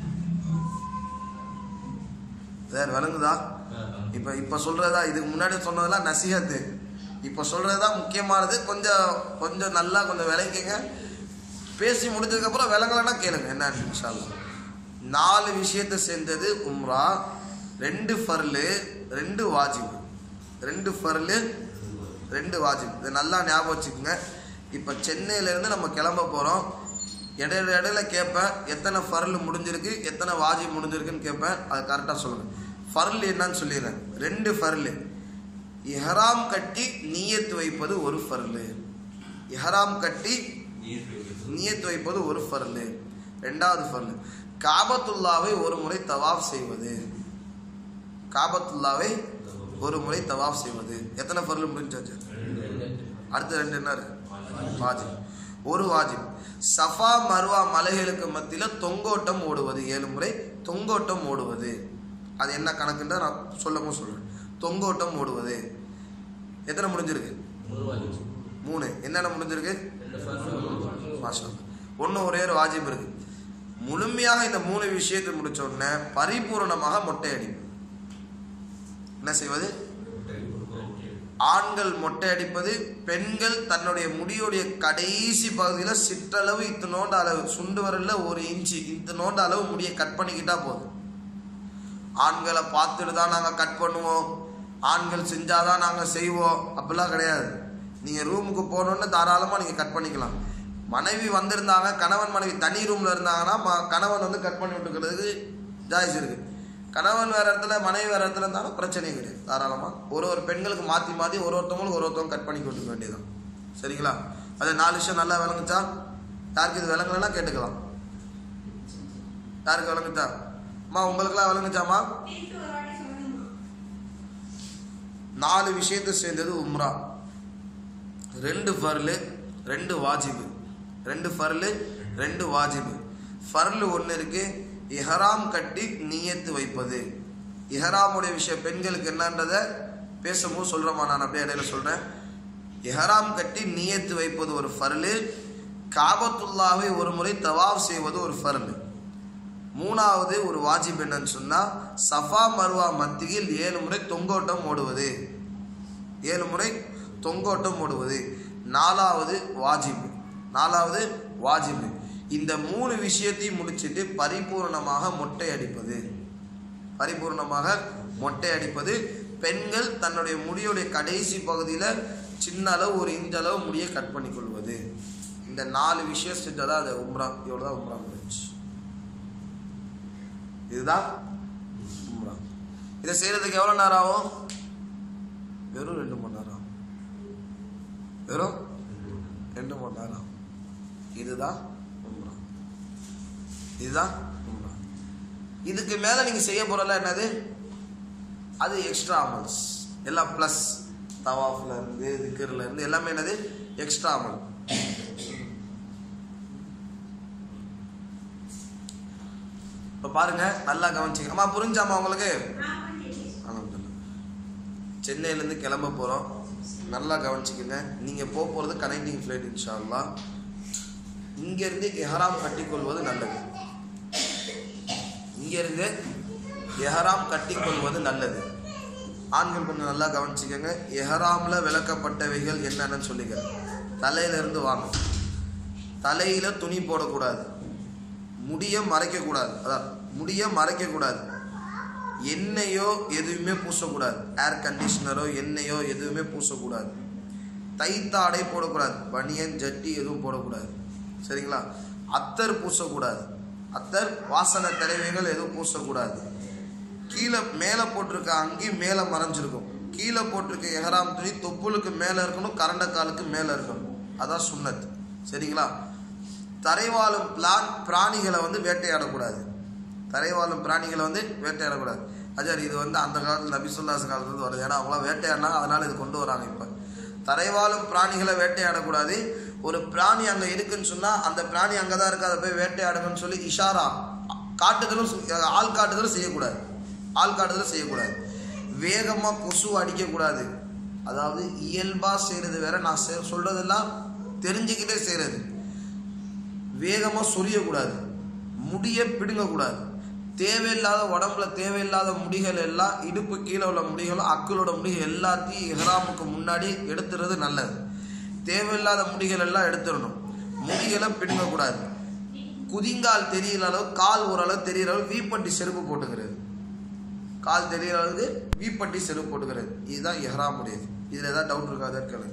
சார் விளங்குதா இப்போ இப்போ சொல்கிறதா இதுக்கு முன்னாடி சொன்னதெல்லாம் நசிஹத்து இப்போ சொல்கிறது தான் முக்கியமானது கொஞ்சம் கொஞ்சம் நல்லா கொஞ்சம் விளங்கிக்கங்க பேசி முடிஞ்சதுக்கப்புறம் விளங்கலைன்னா கேளுங்க என்னன்னு இன்ஷா அல்லாஹ். நாலு விஷயத்தை சேர்ந்தது உம்ரா ரெண்டு ஃபர்லு ரெண்டு வாஜிபு ரெண்டு ஃபர்லு ரெண்டு வாஜிப் இதை நல்லா ஞாபகம் வச்சுக்கோங்க இப்போ சென்னையிலேருந்து நம்ம கிளம்ப போகிறோம் இடையில இடையில கேட்பேன் எத்தனை ஃபர்லு முடிஞ்சிருக்கு எத்தனை வாஜிப் முடிஞ்சிருக்குன்னு கேட்பேன் அது கரெக்டாக சொல்லுங்கள் ஃபர்ல் என்னன்னு சொல்லிடுறேன் ரெண்டு ஃபர்லு இஹராம் கட்டி நீயத்து வைப்பது ஒரு ஃபர்லு இஹராம் கட்டி நியத்து வைப்பது ஒரு ஃபர்லு ரெண்டாவது ஃபர்லு காபத்துல்லாவை ஒரு முறை தவாஃப் செய்வது காபத்துல்லாவை ஒரு முறை தவாஃப் செய்வது எத்தனை ஃபர்லு முடிஞ்சாச்சு அடுத்த ரெண்டு என்ன இருக்கு வாஜிப் ஒரு வாஜிப் சஃபா மர்வா மலைகளுக்கு மத்தியில் தொங்கோட்டம் ஓடுவது ஏழு முறை தொங்கோட்டம் ஓடுவது அது என்ன கணக்குன்ற நான் சொல்லவும் சொல்கிறேன் தொங்கோட்டம் ஓடுவது எத்தனை முடிஞ்சிருக்கு மூணு என்னென்ன முடிஞ்சிருக்கு மாஷா ஒன்று ஒரே ஒரு வாஜிப் இருக்கு முழுமையாக இந்த மூணு விஷயத்தை முடிச்ச உடனே பரிபூரணமாக மொட்டை அடிப்பு என்ன செய்வது ஆண்கள் மொட்டை அடிப்பது பெண்கள் தன்னுடைய முடியுடைய கடைசி பகுதியில் சிற்றளவு இத்தனோண்டு அளவு சுண்டு வரல ஒரு இன்ச்சு இத்தனோண்டு அளவு முடியை கட் பண்ணிக்கிட்டா போதும் ஆண்களை பார்த்துட்டு தான் நாங்கள் கட் பண்ணுவோம் ஆண்கள் செஞ்சாதான் நாங்கள் செய்வோம் அப்படிலாம் கிடையாது நீங்கள் ரூமுக்கு போகணுன்னு தாராளமாக நீங்கள் கட் பண்ணிக்கலாம் மனைவி வந்திருந்தாங்க கணவன் மனைவி தனி ரூமில் இருந்தாங்கன்னா ம- கணவன் வந்து கட் பண்ணி விட்டுக்கிறதுக்கு ஜாய்ஸ் இருக்குது கணவன் வேறு இடத்துல மனைவி வேறு இடத்துல இருந்தாலும் பிரச்சனையே கிடையாது தாராளமாக ஒரு ஒரு பெண்களுக்கு மாற்றி மாற்றி ஒரு ஒருத்தவங்களுக்கு ஒரு ஒருத்தவங்க கட் பண்ணி கொடுத்துக்க வேண்டியதுதான் சரிங்களா அது நாலு விஷயம் நல்லா விளங்குச்சா யாருக்கு இது விளங்கலைன்னா கேட்டுக்கலாம் யாருக்கு விளங்குச்சா அம்மா உங்களுக்குலாம் விளங்குச்சாம்மா நாலு விஷயத்தை சேர்ந்தது உம்ரா ரெண்டு ஃபர்லு ரெண்டு வாஜிபு ரெண்டு ஃபர்லு ரெண்டு வாஜிபு ஃபர்லு ஒன்று இருக்கு இஹராம் கட்டி நியத்து வைப்பது இஹராமுடைய விஷயம் பெண்களுக்கு என்னன்றதை பேசும்போது சொல்கிறோமா நான் அப்படியே இடையில சொல்கிறேன் இஹராம் கட்டி நியத்து வைப்பது ஒரு ஃபர்லு காபத்துல்லாவை ஒரு முறை தவாப் செய்வது ஒரு ஃபர்லு மூணாவது ஒரு வாஜிப் என்னன்னு சொன்னா சஃபா மர்வா மத்தியில் ஏழு முறை தொங்கோட்டம் ஓடுவது ஏழு முறை தொங்கோட்டம் ஓடுவது நாலாவது வாஜிப் நாலாவது வாஜிப் இந்த மூணு விஷயத்தையும் முடிச்சிட்டு பரிபூர்ணமாக மொட்டை அடிப்பது பரிபூர்ணமாக மொட்டை அடிப்பது பெண்கள் தன்னுடைய முடியுடைய கடைசி பகுதியில் சின்ன அளவு ஒரு இன்ச் அளவு முடியை கட் பண்ணி கொள்வது இந்த நாலு விஷயம் செஞ்சாதான் அது உம்ரா இவ்வளோதான் உம்ரா முடிஞ்சு இதுதான் உம்ரா இதை செய்யறதுக்கு எவ்வளோ நேரம் ஆகும் வெறும் ரெண்டு மணி நேரம் ஆகும் வெறும் ரெண்டு மணி நேரம் ஆகும் இதுதான் உம்ரா இதுதான் உம்ரா இதுக்கு மேலே நீங்கள் செய்ய போகிறல என்னது அது எக்ஸ்ட்ரா அமல்ஸ் எல்லாம் ப்ளஸ் தவாஃப்ல இருந்து திக்கர்ல இருந்து எல்லாமே என்னது எக்ஸ்ட்ரா அமல் இப்போ பாருங்க நல்லா கவனிச்சிங்க அம்மா புரிஞ்சாமா உங்களுக்கு அல்ஹம்துலில்லாஹ். சென்னையிலேருந்து கிளம்ப போகிறோம் நல்லா கவனிச்சிக்கங்க நீங்கள் போக போகிறது கனெக்டிங் ஃப்ளைட் இன்ஷா அல்லாஹ் இங்கேருந்து எஹராம் கட்டிக்கொள்வது நல்லது இங்கேருந்து எஹராம் கட்டிக்கொள்வது நல்லது ஆண்கள் கொஞ்சம் நல்லா கவனிச்சிக்கங்க எஹராமில் விளக்கப்பட்டவைகள் என்னென்னு சொல்லிக்கிறேன் தலையிலேருந்து வாங்க தலையில் துணி போடக்கூடாது முடிய மறைக்கக்கூடாது அதான் முடிய மறைக்கக்கூடாது எண்ணெயோ எதுவுமே பூசக்கூடாது ஏர் கண்டிஷனரோ எண்ணெயோ எதுவுமே பூசக்கூடாது தைத்தாடை போடக்கூடாது பனியன் ஜட்டி எதுவும் போடக்கூடாது சரிங்களா அத்தர் பூசக்கூடாது அத்தர் வாசனை தடவைகள் எதுவும் பூசக்கூடாது கீழே மேலே போட்டிருக்க அங்கி மேலே மறைஞ்சிருக்கும் கீழே போட்டிருக்க எஹராம் துணி தொப்புளுக்கு மேலே இருக்கணும் கரண்டக்காலுக்கு மேலே இருக்கணும் அதான் சுன்னத் சரிங்களா தரைவாழும் பிளான் பிராணிகளை வந்து வேட்டையாடக்கூடாது தரைவாழும் பிராணிகளை வந்து வேட்டையாடக்கூடாது அஜார் இது வந்து அந்த காலத்தில் நபிசுல்லாஸ் காலத்துலேருந்து வருது ஏன்னா அவங்களாம் வேட்டையாடினா அதனால் இது கொண்டு வராங்க இப்போ தரைவாழும் பிராணிகளை வேட்டையாடக்கூடாது ஒரு பிராணி அங்கே இருக்குன்னு சொன்னால் அந்த பிராணி அங்கே தான் இருக்கு அதை போய் வேட்டையாடுங்கன்னு சொல்லி இஷாரா காட்டுதலும் செ- ஆள் காட்டுதலும் செய்யக்கூடாது ஆள் காட்டுதலும் செய்யக்கூடாது வேகமாக கொசு அடிக்கக்கூடாது அதாவது இயல்பாக செய்கிறது வேற நான் செ- சொல்றதெல்லாம் தெரிஞ்சுக்கிட்டே செய்கிறது வேகமாக சொரியக்கூடாது முடியை பிடுங்கக்கூடாது தேவையில்லாத உடம்புல தேவையில்லாத முடிகள் எல்லாம் இடுப்பு கீழே உள்ள முடிகளும் அக்களோட முடிகள் எல்லாத்தையும் இஹ்ராமுக்கு முன்னாடி எடுத்துறது நல்லது தேவையில்லாத முடிகள் எல்லாம் எடுத்துடணும் முடிகளை பிடுங்கக்கூடாது குதிங்கால் தெரியற அளவு கால் ஓரளவு தெரியற அளவு வீப்பட்டி செருப்பு போட்டுக்கிறது கால் தெரியற அளவுக்கு வீப்பட்டி செருப்பு போட்டுக்கிறது இதுதான் இஹ்ராம் உடையது இதில் ஏதாவது டவுட் இருக்காது கேளுங்க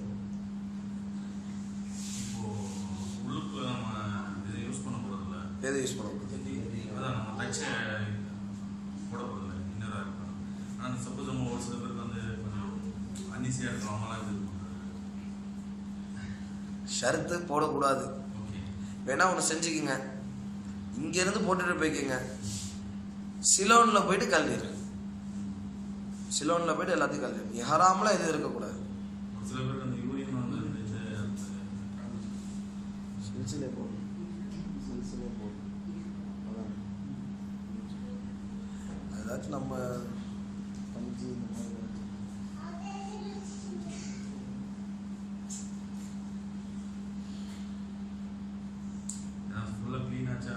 இப்போ உள்ளுக்கு நம்ம இதை யூஸ் பண்ண போறதில்ல எதை யூஸ் பண்ணக்கூடாது அதான் நம்ம தச்ச போட போறதில்ல இன்னராக இருக்கும் ஆனால் சப்போஸ் நம்ம ஒரு சில பேருக்கு வந்து கொஞ்சம் அன்னிசியாக இருக்கும் அவங்களாம் இது ஷர்த்து போடக்கூடாது ஓகே வேணா ஒன்று செஞ்சுக்கிங்க இங்கேருந்து போட்டுட்டு போய்க்கிங்க சிலோனில் போயிட்டு கல்விடு சிலோனில் போயிட்டு எல்லாத்தையும் கல்விடு எஹராமில் எதுவும் இருக்கக்கூடாது ஒரு சில பேருக்கு அந்த யூரின் வந்து இந்த இது சில்சிலே போடும் சில்சிலே போடும் அதான். அதுதான் ஏதாச்சும் நம்ம பஞ்சு இந்த மாதிரி ஏதாச்சும். நான் ஃபுல்லாக க்ளீன் ஆச்சா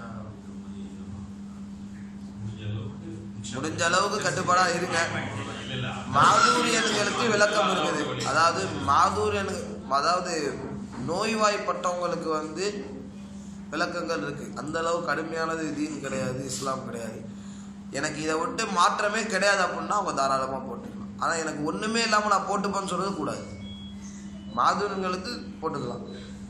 முடிஞ்ச அளவுக்கு முடிஞ்ச அளவுக்கு கட்டுப்பாடா இருங்க இல்லை இல்லை மாதூரியன்களுக்கு விளக்கம் இருக்குது அதாவது மாதூரியன் அதாவது நோய்வாய்ப்பட்டவங்களுக்கு வந்து விளக்கங்கள் இருக்கு அந்த அளவு கடுமையானது தீன் கிடையாது இஸ்லாம் கிடையாது எனக்கு இதை விட்டு மாற்றமே கிடையாது அப்படின்னா அவங்க தாராளமாக போட்டுக்கலாம் ஆனால் எனக்கு ஒன்றுமே இல்லாமல் நான் போட்டுப்பேன்னு சொல்றது கூடாது மாதூரியன்களுக்கு போட்டுக்கலாம்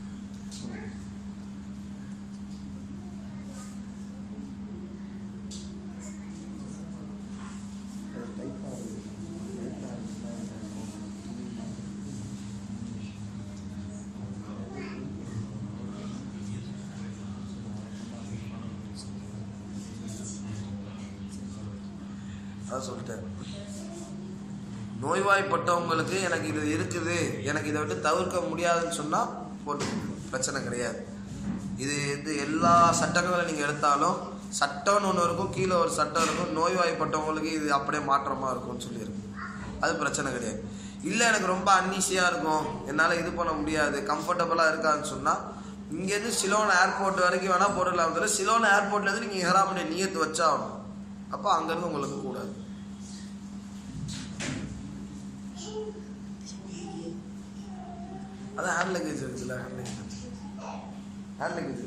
அதான் சொல்லிட்டேன் நோய்வாய்ப்பட்டவங்களுக்கு எனக்கு இது இருக்குது எனக்கு இதை விட்டு தவிர்க்க முடியாதுன்னு சொன்னால் போட்டு பிரச்சனை கிடையாது இது இது எல்லா சட்டங்களும் நீங்கள் எடுத்தாலும் சட்டம்னு ஒன்று இருக்கும் கீழே ஒரு சட்டம் இருக்கும் நோய்வாய்ப்பட்டவங்களுக்கு இது அப்படியே மாற்றமாக இருக்கும்னு சொல்லியிருக்கு அது பிரச்சனை கிடையாது இல்லை எனக்கு ரொம்ப அன்னீசியாக இருக்கும் என்னால் இது பண்ண முடியாது கம்ஃபர்டபுளாக இருக்காதுன்னு சொன்னால் இங்கேருந்து சிலோன் ஏர்போர்ட் வரைக்கும் வேணால் போடலாம் தவிர சிலோன் ஏர்போர்ட்லேருந்து நீங்கள் இஹராமுடைய நியத்து வச்சாகணும் அப்போ அங்கேருந்து உங்களுக்கு கூடாது அதான் ஹேண்ட் லக்கேஜ் இருக்குல்ல ஹேண்ட் லக்கேஜ் ஹேண்ட் லக்கேஜ்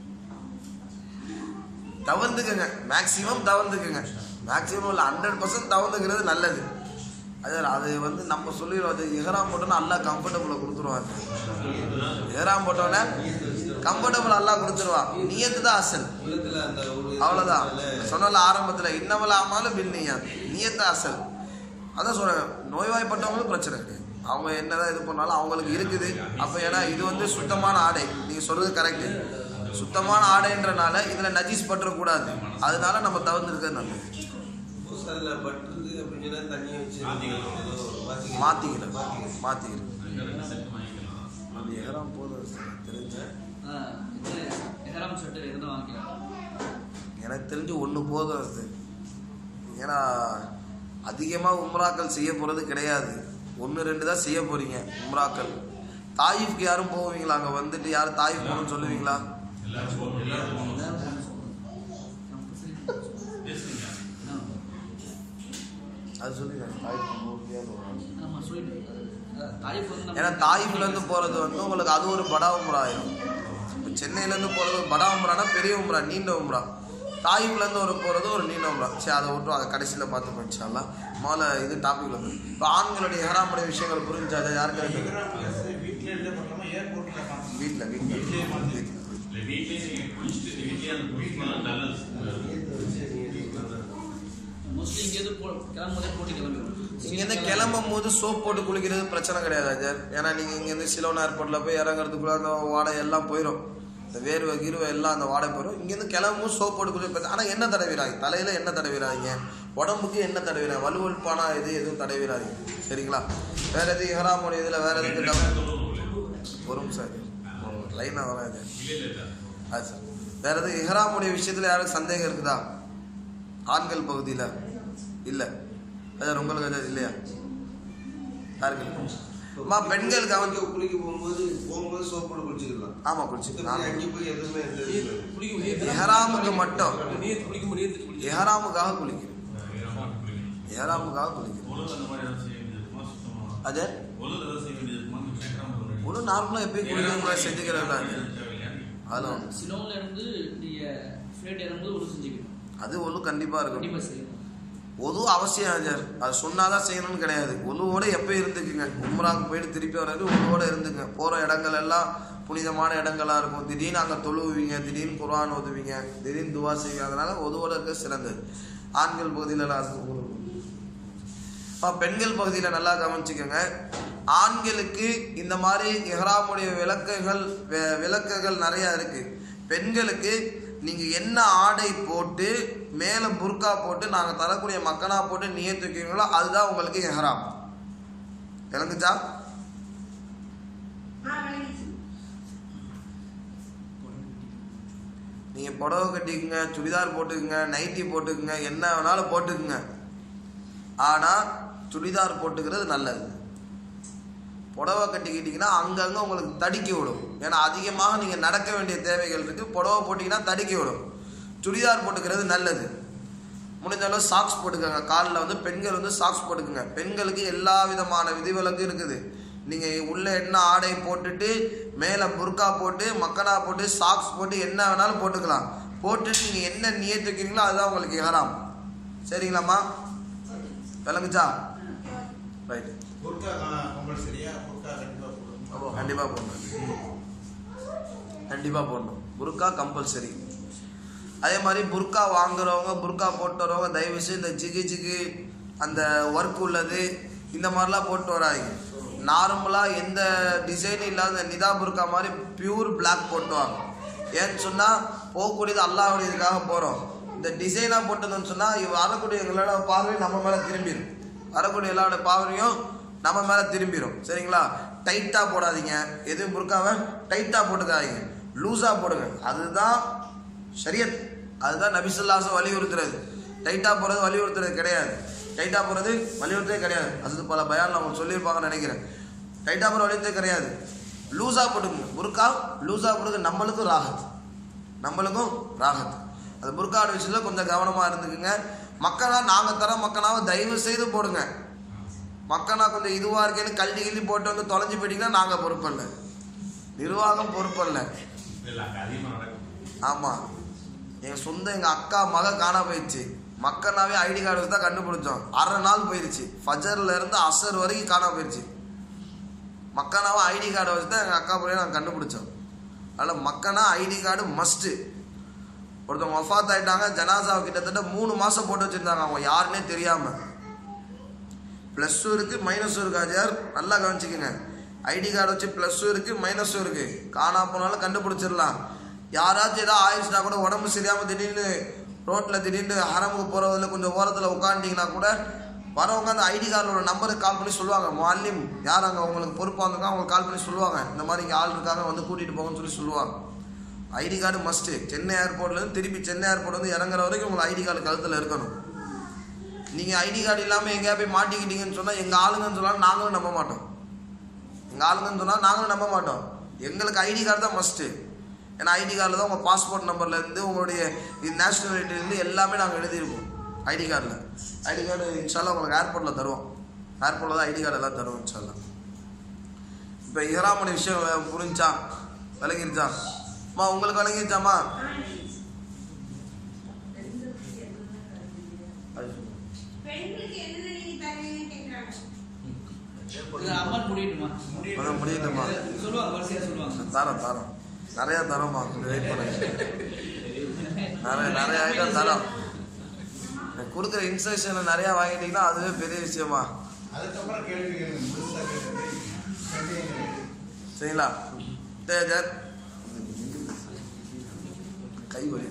தவந்துக்குங்க மேக்ஸிமம் தவந்துக்குங்க மேக்ஸிமம் இல்லை ஹண்ட்ரட் பர்சன்ட் தவந்துக்கிறது நல்லது அது அது வந்து நம்ம சொல்லிடுவோம் அது எஹராம் போட்டோன்னா நல்லா கம்ஃபர்டபுளாக கொடுத்துருவாங்க எஹராம் போட்டோன்னே கம்ஃபர்டபுள் நல்லா கொடுத்துருவான் நியத்து தான் அசல் உள்ளத்துல அந்த ஒரு அவ்வளோதான் சொன்னல ஆரம்பத்தில் இன்னமல ஆமாலும் பில் நீயா நியத்து அசல் அதான் சொல்கிறேன் நோய்வாய்ப்பட்டவங்களும் பிரச்சனை கிடையாது அவங்க என்னதான் இது பண்ணாலும் அவங்களுக்கு இருக்குது அப்போ ஏன்னா இது வந்து சுத்தமான ஆடை நீங்கள் சொல்கிறது கரெக்டு சுத்தமான ஆடைன்றனால இதில் நஜீஸ் பற்றக்கூடாது அதனால நம்ம தவிர்த்துருக்கிறது நல்லது புதுசா அதுல பட்டுறது அப்படின்னு சொன்னா தண்ணியை வச்சு மாத்திக்கலாம். ஏதோ மாத்திக்கலாம். மாற்றிக்கிறேன் மாத்திக்கலாம். மாற்றிக்கிறேன் ரெண்டு செட் வாங்கிக்கலாம் அது ஏறாம் போதும் தெரிஞ்ச ஆ, இது எஹராம் ஷர்ட் இருந்தால் வாங்கிக்கலாம் எனக்கு தெரிஞ்சு ஒன்று போதும் அது ஏன்னா அதிகமாக உம்ராக்கள் செய்ய போகிறது கிடையாது ஒன்று ரெண்டு தான் செய்ய போகிறீங்க உம்ராக்கள் தாயிஃப்க்கு யாரும் போவீங்களா அங்கே வந்துட்டு யாரும் தாயிஃப் போகணும்னு சொல்லுவீங்களா எல்லாரும் போகணும் எல்லாரும் போகணும் எல்லாரும் போகணும்னு சொல்லுவாங்க. Compulsory பேசுங்க ஆ. அது சொல்லுங்க தாயிஃப் போக முடியாது ஆமா, சொல்லிட்டு. அஹ், தாயிஃப் வந்து நம்ம- ஏன்னா தாயிஃப்லேருந்து போகிறது வந்து உங்களுக்கு அது ஒரு படா உம்ரா ஆயிரும் இப்போ சென்னையிலேருந்து போகிறது படா உம்ரானா பெரிய உம்ரா நீண்ட உம்ரா தாயிஃப்லேருந்து ஒரு போகிறது ஒரு நீண்ட உம்ரா சரி அதை விட்டு அதை கடைசியில் பார்த்து போயிடுச்சாலாம் முதல்ல இது டாபிக் வந்து இப்போ ஆண்களுடைய ஹராமுடைய விஷயங்கள் புரிஞ்சாச்சா யாருக்கு வீட்டில் என்ன பண்ணலாமா ஏர்போர்ட்டில் பார்க்கணும் வீட்டில் வீட்டில் வீட்டிலேயே வந்து இல்லை வீட்லேயே நீங்கள் குளிச்சுட்டு வீட்லேயே அந்த குளிக்கலாம் நல்லது நியத்தை வச்சு நீங்க இது பண்ணலாம். mostly இங்கேருந்து போ- கிளம்பும்போதே போட்டு கிளம்பிடுவோம். இங்கேருந்து கிளம்பும் போது சோப் போட்டு குளிக்கிறது பிரச்சனை கிடையாது அஜர் ஏன்னா நீங்கள் இங்கேருந்து சிலோன் ஏர்போர்ட்டில் போய் இறங்குறதுக்குள்ள அந்த வாடை எல்லாம் போயிடும் இந்த வேர்வை கீர்வை எல்லாம் அந்த வாடை போயிடும் இங்கேருந்து கிளம்பும் சோப் போட்டு குளிக்க ஆனால் என்ன தடவிடாங்க தலையில் என்ன தடவிடாதீங்க உடம்புக்கு என்ன தடவிடாங்க வலுவழுப்பானா இது எதுவும் தடவிடாதீங்க சரிங்களா வேற எது இஹராமுடைய இதில் வேற எதுக்கு டவு- ஒரு நிமிஷம் அது லைனாக வராது இல்லை இல்லை இல்லை அது சார் வேற எதுவும் இஹராமுடைய விஷயத்தில் யாருக்கு சந்தேகம் இருக்குதா ஆண்கள் பகுதியில் இல்லை அஜர் உங்களுக்கு அஜர் இல்லையா யாருக்கு அம்மா பெண்களுக்கு அவன் குளிக்க- குளிக்க போகும்போது போகும்போது சோப் போட்டு குளிச்சுக்கலாம் ஆமாம் குளிச்சுக்கலாம் அங்கே போய் எதுவுமே எந்த இதுவுமே இல்லை. குளிக்கும் போது எஹராமுக்கு மட்டும் நீயத்து குளிக்கும் போது நீயத்து குளிக்கும். எஹராமுக்காக குளிக்கிறேன் வீரமாக குளிக்கணும் எஹராமுக்காக குளிக்கிறேன் ஒழுங்கு அந்த மாதிரி ஏதாவது செய்ய வேண்டியது இருக்குமா சுத்தமாக அஜர் ஒழுங்கு ஏதாவது செய்ய வேண்டியது இருக்குமா கேட்குறாங்க ஒரு நார்மலாக எப்பயும் குளிக்கிற மாதிரி செஞ்சுக்கிறது தான் அதில் ஒன்று சிலோன்ல இருந்து நீங்க ஃபிளைட் இறங்கும்போது ஒரு செஞ்சுக்கணும் அது ஒன்று கண்டிப்பாக இருக்கும் கண்டிப்பா செய்யணும் ஒது அவசியம் அஜர் அது சொன்னாதான் செய்யணும்னு கிடையாது ஒழுவோட எப்போ இருந்துக்குங்க உம்ராவுக்கு போயிட்டு திருப்பி வர்றது ஒழுவோட இருந்துங்க போகிற இடங்கள் எல்லாம் புனிதமான இடங்களா இருக்கும் திடீர்னு அங்கே தொழுவுவீங்க திடீர்னு குர்ஆன் ஓதுவீங்க திடீர்னு துவா செய்வீங்க அதனால ஒதுவோட இருக்க சிறந்தது ஆண்கள் பகுதியில் அது அப்ப பெண்கள் பகுதியில் நல்லா கவனிச்சுக்கோங்க ஆண்களுக்கு இந்த மாதிரி இஹ்ராமுடைய விளக்குகள் வி- விளக்குகள் நிறைய இருக்கு பெண்களுக்கு நீங்க என்ன ஆடை போட்டு மேல புர்கா போட்டு நாங்க தரக்கூடிய மக்கனா போட்டு நியத்துக்கிறீங்களோ அதுதான் உங்களுக்கு இஹ்ராம் விளங்குச்சா நீங்க நீங்கள் புடவை கட்டிக்குங்க சுடிதார் போட்டுக்குங்க நைட்டி போட்டுக்குங்க என்ன வேணாலும் போட்டுக்குங்க ஆனால் சுடிதார் போட்டுக்கிறது நல்லது புடவை கட்டிக்கிட்டிங்கன்னா அங்கங்கே உங்களுக்கு தடுக்கி விடும் ஏன்னா அதிகமாக நீங்கள் நடக்க வேண்டிய தேவைகள் இருக்குது புடவை போட்டிங்கன்னா தடுக்கி விடும் சுடிதார் போட்டுக்கிறது நல்லது முடிஞ்ச அளவு சாக்ஸ் போட்டுக்கோங்க காலில் வந்து பெண்கள் வந்து சாக்ஸ் போட்டுக்கோங்க பெண்களுக்கு எல்லா விதமான விதிவிலக்கும் இருக்குது நீங்கள் உள்ள என்ன ஆடை போட்டுட்டு மேலே புர்கா போட்டு மக்கனா போட்டு சாக்ஸ் போட்டு என்ன வேணாலும் போட்டுக்கலாம் போட்டுட்டு நீங்கள் என்ன நியத்து வைக்கிறீங்களோ அதுதான் உங்களுக்கு இஹராம் சரிங்களாம்மா விளங்குச்சா ரைட் புர்கா கம்பல்சரியா புர்கா கண்டிப்பா போடணும் கண்டிப்பாக போடணும் கண்டிப்பாக போடணும் புர்கா கம்பல்சரி அதே மாதிரி புர்கா வாங்குறவங்க புர்கா போட்டு வரவங்க தயவு செய்து இந்த ஜிகு ஜிகு அந்த ஒர்க் உள்ளது இந்த மாதிரிலாம் போட்டு வராங்க நார்மலாக எந்த டிசைனும் இல்லாத நிதா புர்கா மாதிரி பியூர் பிளாக் போட்டு வாங்க ஏன்னு சொன்னால் போகக்கூடியது அல்லாஹ்வுடைய இதுக்காக போகிறோம் இந்த டிசைனாக போட்டதுன்னு சொன்னால் இவ வரக்கூடிய எங்களோட பார்வை நம்ம மேலே திரும்பிடும் வரக்கூடிய எல்லாரோட பார்வையும் நம்ம மேலே திரும்பிடும் சரிங்களா டைட்டாக போடாதீங்க எதுவும் புர்காவை டைட்டாக போட்டுக்காதீங்க லூஸாக போடுங்க அதுதான் ஷரியத் அதுதான் நபிசுல்லாசம் வலியுறுத்துறது டைட்டாக போகிறது வலியுறுத்துறது கிடையாது டைட்டாக போகிறது வலியுறுத்தவே கிடையாது அது பல பயான் அவங்க சொல்லியிருப்பாங்கன்னு நினைக்கிறேன் டைட்டாக போகிற வலியுறுத்தே கிடையாது லூஸாக போட்டுக்கோங்க புர்கா லூஸாக போடுறது நம்மளுக்கும் ராகத் நம்மளுக்கும் ராகத் அது புர்காட விஷயத்தில் கொஞ்சம் கவனமாக இருந்துக்குங்க மக்கனா நாங்கள் தர மக்கனாவை தயவு செய்து போடுங்க மக்கனா கொஞ்சம் இதுவாக இருக்கேன்னு கல்வி கிள்ளி போட்டு வந்து தொலைஞ்சு போயிட்டீங்கன்னா நாங்கள் பொறுப்பல்ல நிர்வாகம் பொறுப்பல்ல இல்லை அங்கே அதிகமாக நடக்கும் ஆமாம் எங்கள் சொந்த எங்கள் அக்கா மக காணா போயிடுச்சு மக்கனாவே ஐடி கார்டு வச்சு தான் கண்டுபிடிச்சோம் அரை நாள் போயிடுச்சு ஃபஜர்ல இருந்து அசர் வரைக்கும் காணா போயிடுச்சு மக்கனாவை ஐடி கார்டை வச்சு தான் எங்கள் அக்கா பிள்ளைய நாங்கள் கண்டுபிடிச்சோம் அதனால் மக்கனா ஐடி கார்டு மஸ்ட்டு ஒருத்தவங்க ஒஃபாத் ஆயிட்டாங்க ஜனாசாவை கிட்டத்தட்ட மூணு மாதம் போட்டு வச்சுருந்தாங்க அவங்க யாருன்னே தெரியாமல் ப்ளஸ்ஸும் இருக்குது மைனஸும் இருக்குது ஆஜியார் நல்லா கவனிச்சுக்கோங்க ஐடி கார்டு வச்சு ப்ளஸ்ஸும் இருக்குது மைனஸும் இருக்குது காணா போனாலும் கண்டுபிடிச்சிடலாம் யாராச்சும் ஏதாவது ஆயிடுச்சுனா கூட உடம்பு சரியாமல் திடீர்னு ரோட்டில் திடீர்னு ஹரமுக்கு போகிறதுல கொஞ்சம் ஓரத்தில் உட்காந்துட்டிங்கன்னா கூட வரவங்க அந்த ஐடி கார்டோட நம்பருக்கு கால் பண்ணி சொல்லுவாங்க மாலிம் யார் அங்கே உங்களுக்கு பொறுப்பாக இருந்திருக்கா அவங்களுக்கு கால் பண்ணி சொல்லுவாங்க இந்த மாதிரி இங்கே ஆள் இருக்காங்க வந்து கூட்டிகிட்டு போங்கன்னு சொல்லி சொல்லுவாங்க ஐடி கார்டு மஸ்ட்டு சென்னை ஏர்போர்ட்லேருந்து திருப்பி சென்னை ஏர்போர்ட் வந்து இறங்குற வரைக்கும் உங்களுக்கு ஐடி கார்டு கழுத்தில் இருக்கணும் நீங்கள் ஐடி கார்டு இல்லாமல் எங்கேயா போய் மாட்டிக்கிட்டீங்கன்னு சொன்னால் எங்கள் ஆளுங்கன்னு சொன்னால் நாங்களும் நம்ப மாட்டோம் எங்கள் ஆளுங்கன்னு சொன்னால் நாங்களும் நம்ப மாட்டோம் எங்களுக்கு ஐடி கார்டு தான் மஸ்ட்டு ஏன்னா ஐடி கார்டில் தான் உங்கள் பாஸ்போர்ட் நம்பர்லேருந்து உங்களுடைய நேஷ்னாலிட்டிலேருந்து எல்லாமே நாங்கள் எழுதியிருப்போம் ஐடி கார்டில் ஐடி கார்டு இன்ஷால்லா உங்களுக்கு ஏர்போர்ட்டில் தருவோம் ஏர்போர்ட்டில் தான் ஐடி கார்டு எல்லாம் தருவோம் இன்ஷால்லா இப்போ இஹராமணி விஷயம் புரிஞ்சா விளங்கிருச்சா அம்மா உங்களுக்கு விளங்கிருச்சாம்மா பெண்களுக்கு என்ன நீங்க தருவீங்கன்னு கேக்குறாங்க இது அம்மன் முடியட்டுமா அதான் முடியட்டுமா சொல்லுவாங்க வரிசையா சொல்லுவாங்க தரோம் தரோம் நிறையா தரோம்மா கொஞ்சம் வெயிட் பண்ணுங்க நிறைய நிறைய ஐட்டம் தரோம் எனக்கு கொடுக்குற இன்ஸ்ட்ரக்ஷனை நிறையா வாங்கிட்டீங்கன்னா அதுவே பெரிய விஷயமா அதுக்கப்புறம் கேள்வி கேளுங்க புதுசா கேட்கறது சந்தேகங்கள் சரிங்களா தேஜர் கை வலி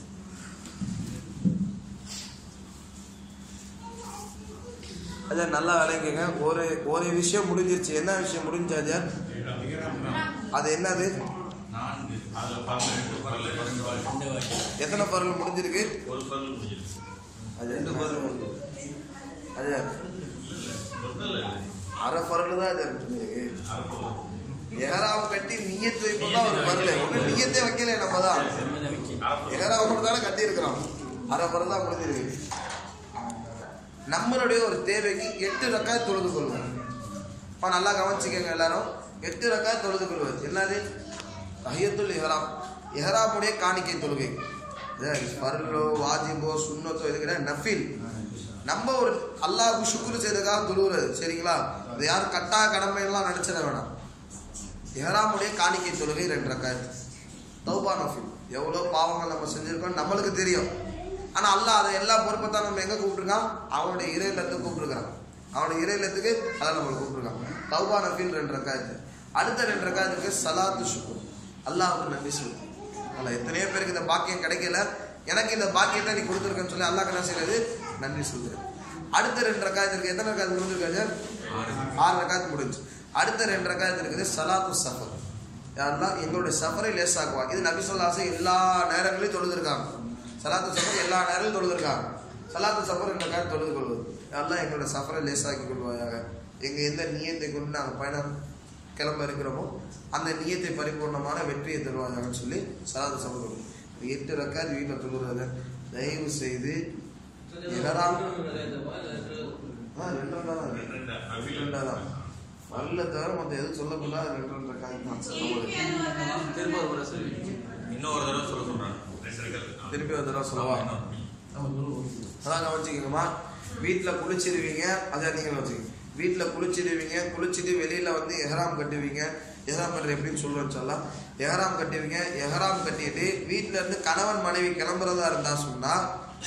அஜர் நல்லா விளங்குங்க ஒரு ஒரு விஷயம் முடிஞ்சிருச்சு என்ன விஷயம் முடிஞ்சு அஜர் அது என்னது நான்கு அதில் பதினெட்டு பரல் ரெண்டு வாட்டி எத்தனை பரல் முடிஞ்சிருக்கு ஒரு பரல் முடிஞ்சிருச்சு அது ரெண்டு பரல் உண்டு. அஜர் முதல்ல இல்லை அரை பரல் தான் அஜர் முடிஞ்சிருக்கு அரை ஏறாம கட்டி நியத்து வைப்பதான் ஒரு பரல் ஒன்றும் நியத்தே வைக்கல நம்ம தான் ஏறாம மட்டும் தானே கட்டி இருக்கிறோம் அரை பரல் தான் முடிஞ்சிருக்கு நம்மளுடைய ஒரு தேவைக்கு எட்டு ரக்காய் தொழுது கொள்வோம் அப்ப நல்லா கவனிச்சுக்கங்க எல்லாரும் எட்டு ரக்காய் தொழுது கொள்வது என்னது தஹியத்துல் இஹ்ராம் இஹ்ராமுடைய காணிக்கை தொழுகை பருளோ வாஜிபோ சுன்னத்தோ இதுக்கிற நஃபில் நம்ம ஒரு அல்லாஹ்வுக்கு சுக்குரு செய்யறதுக்காக தொழுகிறது சரிங்களா அது யாரும் கட்டாய கடமையெல்லாம் நினைச்சிட வேணாம் இஹ்ராமுடைய காணிக்கை தொழுகை ரெண்டு ரக்காயத்து தௌபா நஃபில் எவ்வளோ பாவங்கள் நம்ம செஞ்சிருக்கோம் நம்மளுக்கு தெரியும் ஆனா அல்லாஹ் அதை எல்லா பொறுப்பைத்தான் நம்ம எங்க கூப்பிட்டுருக்கான் அவனுடைய இறையிலத்துக்கு கூப்பிட்டுருக்கான் அவனுடைய இறையிலத்துக்கு அதை நம்மளை கூப்பிட்டுருக்கான் தௌபா நஃபில் ரெண்டு ரக்காயத்து அடுத்த ரெண்டு ரக்காயத்துக்கு சலாத்து சுக்குர் அல்லாஹ்வுக்கு நன்றி சொல்லு அல்ல எத்தனையோ பேருக்கு இந்த பாக்கியம் கிடைக்கல எனக்கு இந்த பாக்கியத்தை நீ கொடுத்துருக்கன்னு சொல்லி அல்லாஹ் என்ன செய்யறது நன்றி சொல்கிறேன் அடுத்த ரெண்டு ரக்காயத்திற்கு எத்தனை ரக்காயத்து முடிஞ்சிருக்காது ஆறு ரக்காயத்து முடிஞ்சு அடுத்த ரெண்டு ரக்காயத்து இருக்குது சலாத்து சஃபர் யாரெல்லாம் எங்களுடைய சஃபரை லேசாக்குவாங்க இது நபி சொல்லாசை எல்லா நேரங்களையும் தொழுதுருக்காங்க சலாத்து சஃபர் எல்லா நேரங்களும் தொழுதுருக்காங்க சலாத்து சஃபர் இந்த நேரம் தொழுது கொள்வது யாரெல்லாம் எங்களுடைய சஃபரை லேசாக்கி கொள்வாயாக எங்கள் எந்த நியத்தை கொண்டு நாங்கள் பயணம் கிளம்ப இருக்கிறோமோ அந்த நியத்தை பரிபூர்ணமான வெற்றியை தருவாங்கன்னு சொல்லி சலாத்து சஃபர் கொள்வது எட்டு ரக்காது வீட்டில் தொழுகிறத தயவு செய்து எதனால் ஆ, ரெண்டு ரெண்டா தான் இருக்கு. ரெண்டா. ரெண்டு ரெண்டா தான். நல்ல தவிர மற்ற எதுவும் சொல்லக்கூடாது ரெண்டு ரெண்டு ரக்காது தான் திருப்பி அது ஒரு திரும்ப ஒரு முறை சொல்லி இன்னொரு தடவை சொல்ல சொல்றாங்க ரெண்டு ரெக்காத்து. திருப்பி ஒரு தடவை சொல்லவா அதான் கவனிச்சுக்கோங்கம்மா வீட்டில் குளிச்சிடுவீங்க அதை நீங்கள் வச்சுக்கோங்க வீட்டில் குளிச்சிடுவீங்க குளிச்சுட்டு வெளியில் வந்து எஹராம் கட்டுவீங்க எஹராம் கட்டுற எப்படின்னு சொல்கிறேன்னு சொல்லலாம் எஹராம் கட்டுவீங்க எஹராம் கட்டிட்டு வீட்டில் இருந்து கணவன் மனைவி கிளம்புறதா இருந்தால் சொன்னால்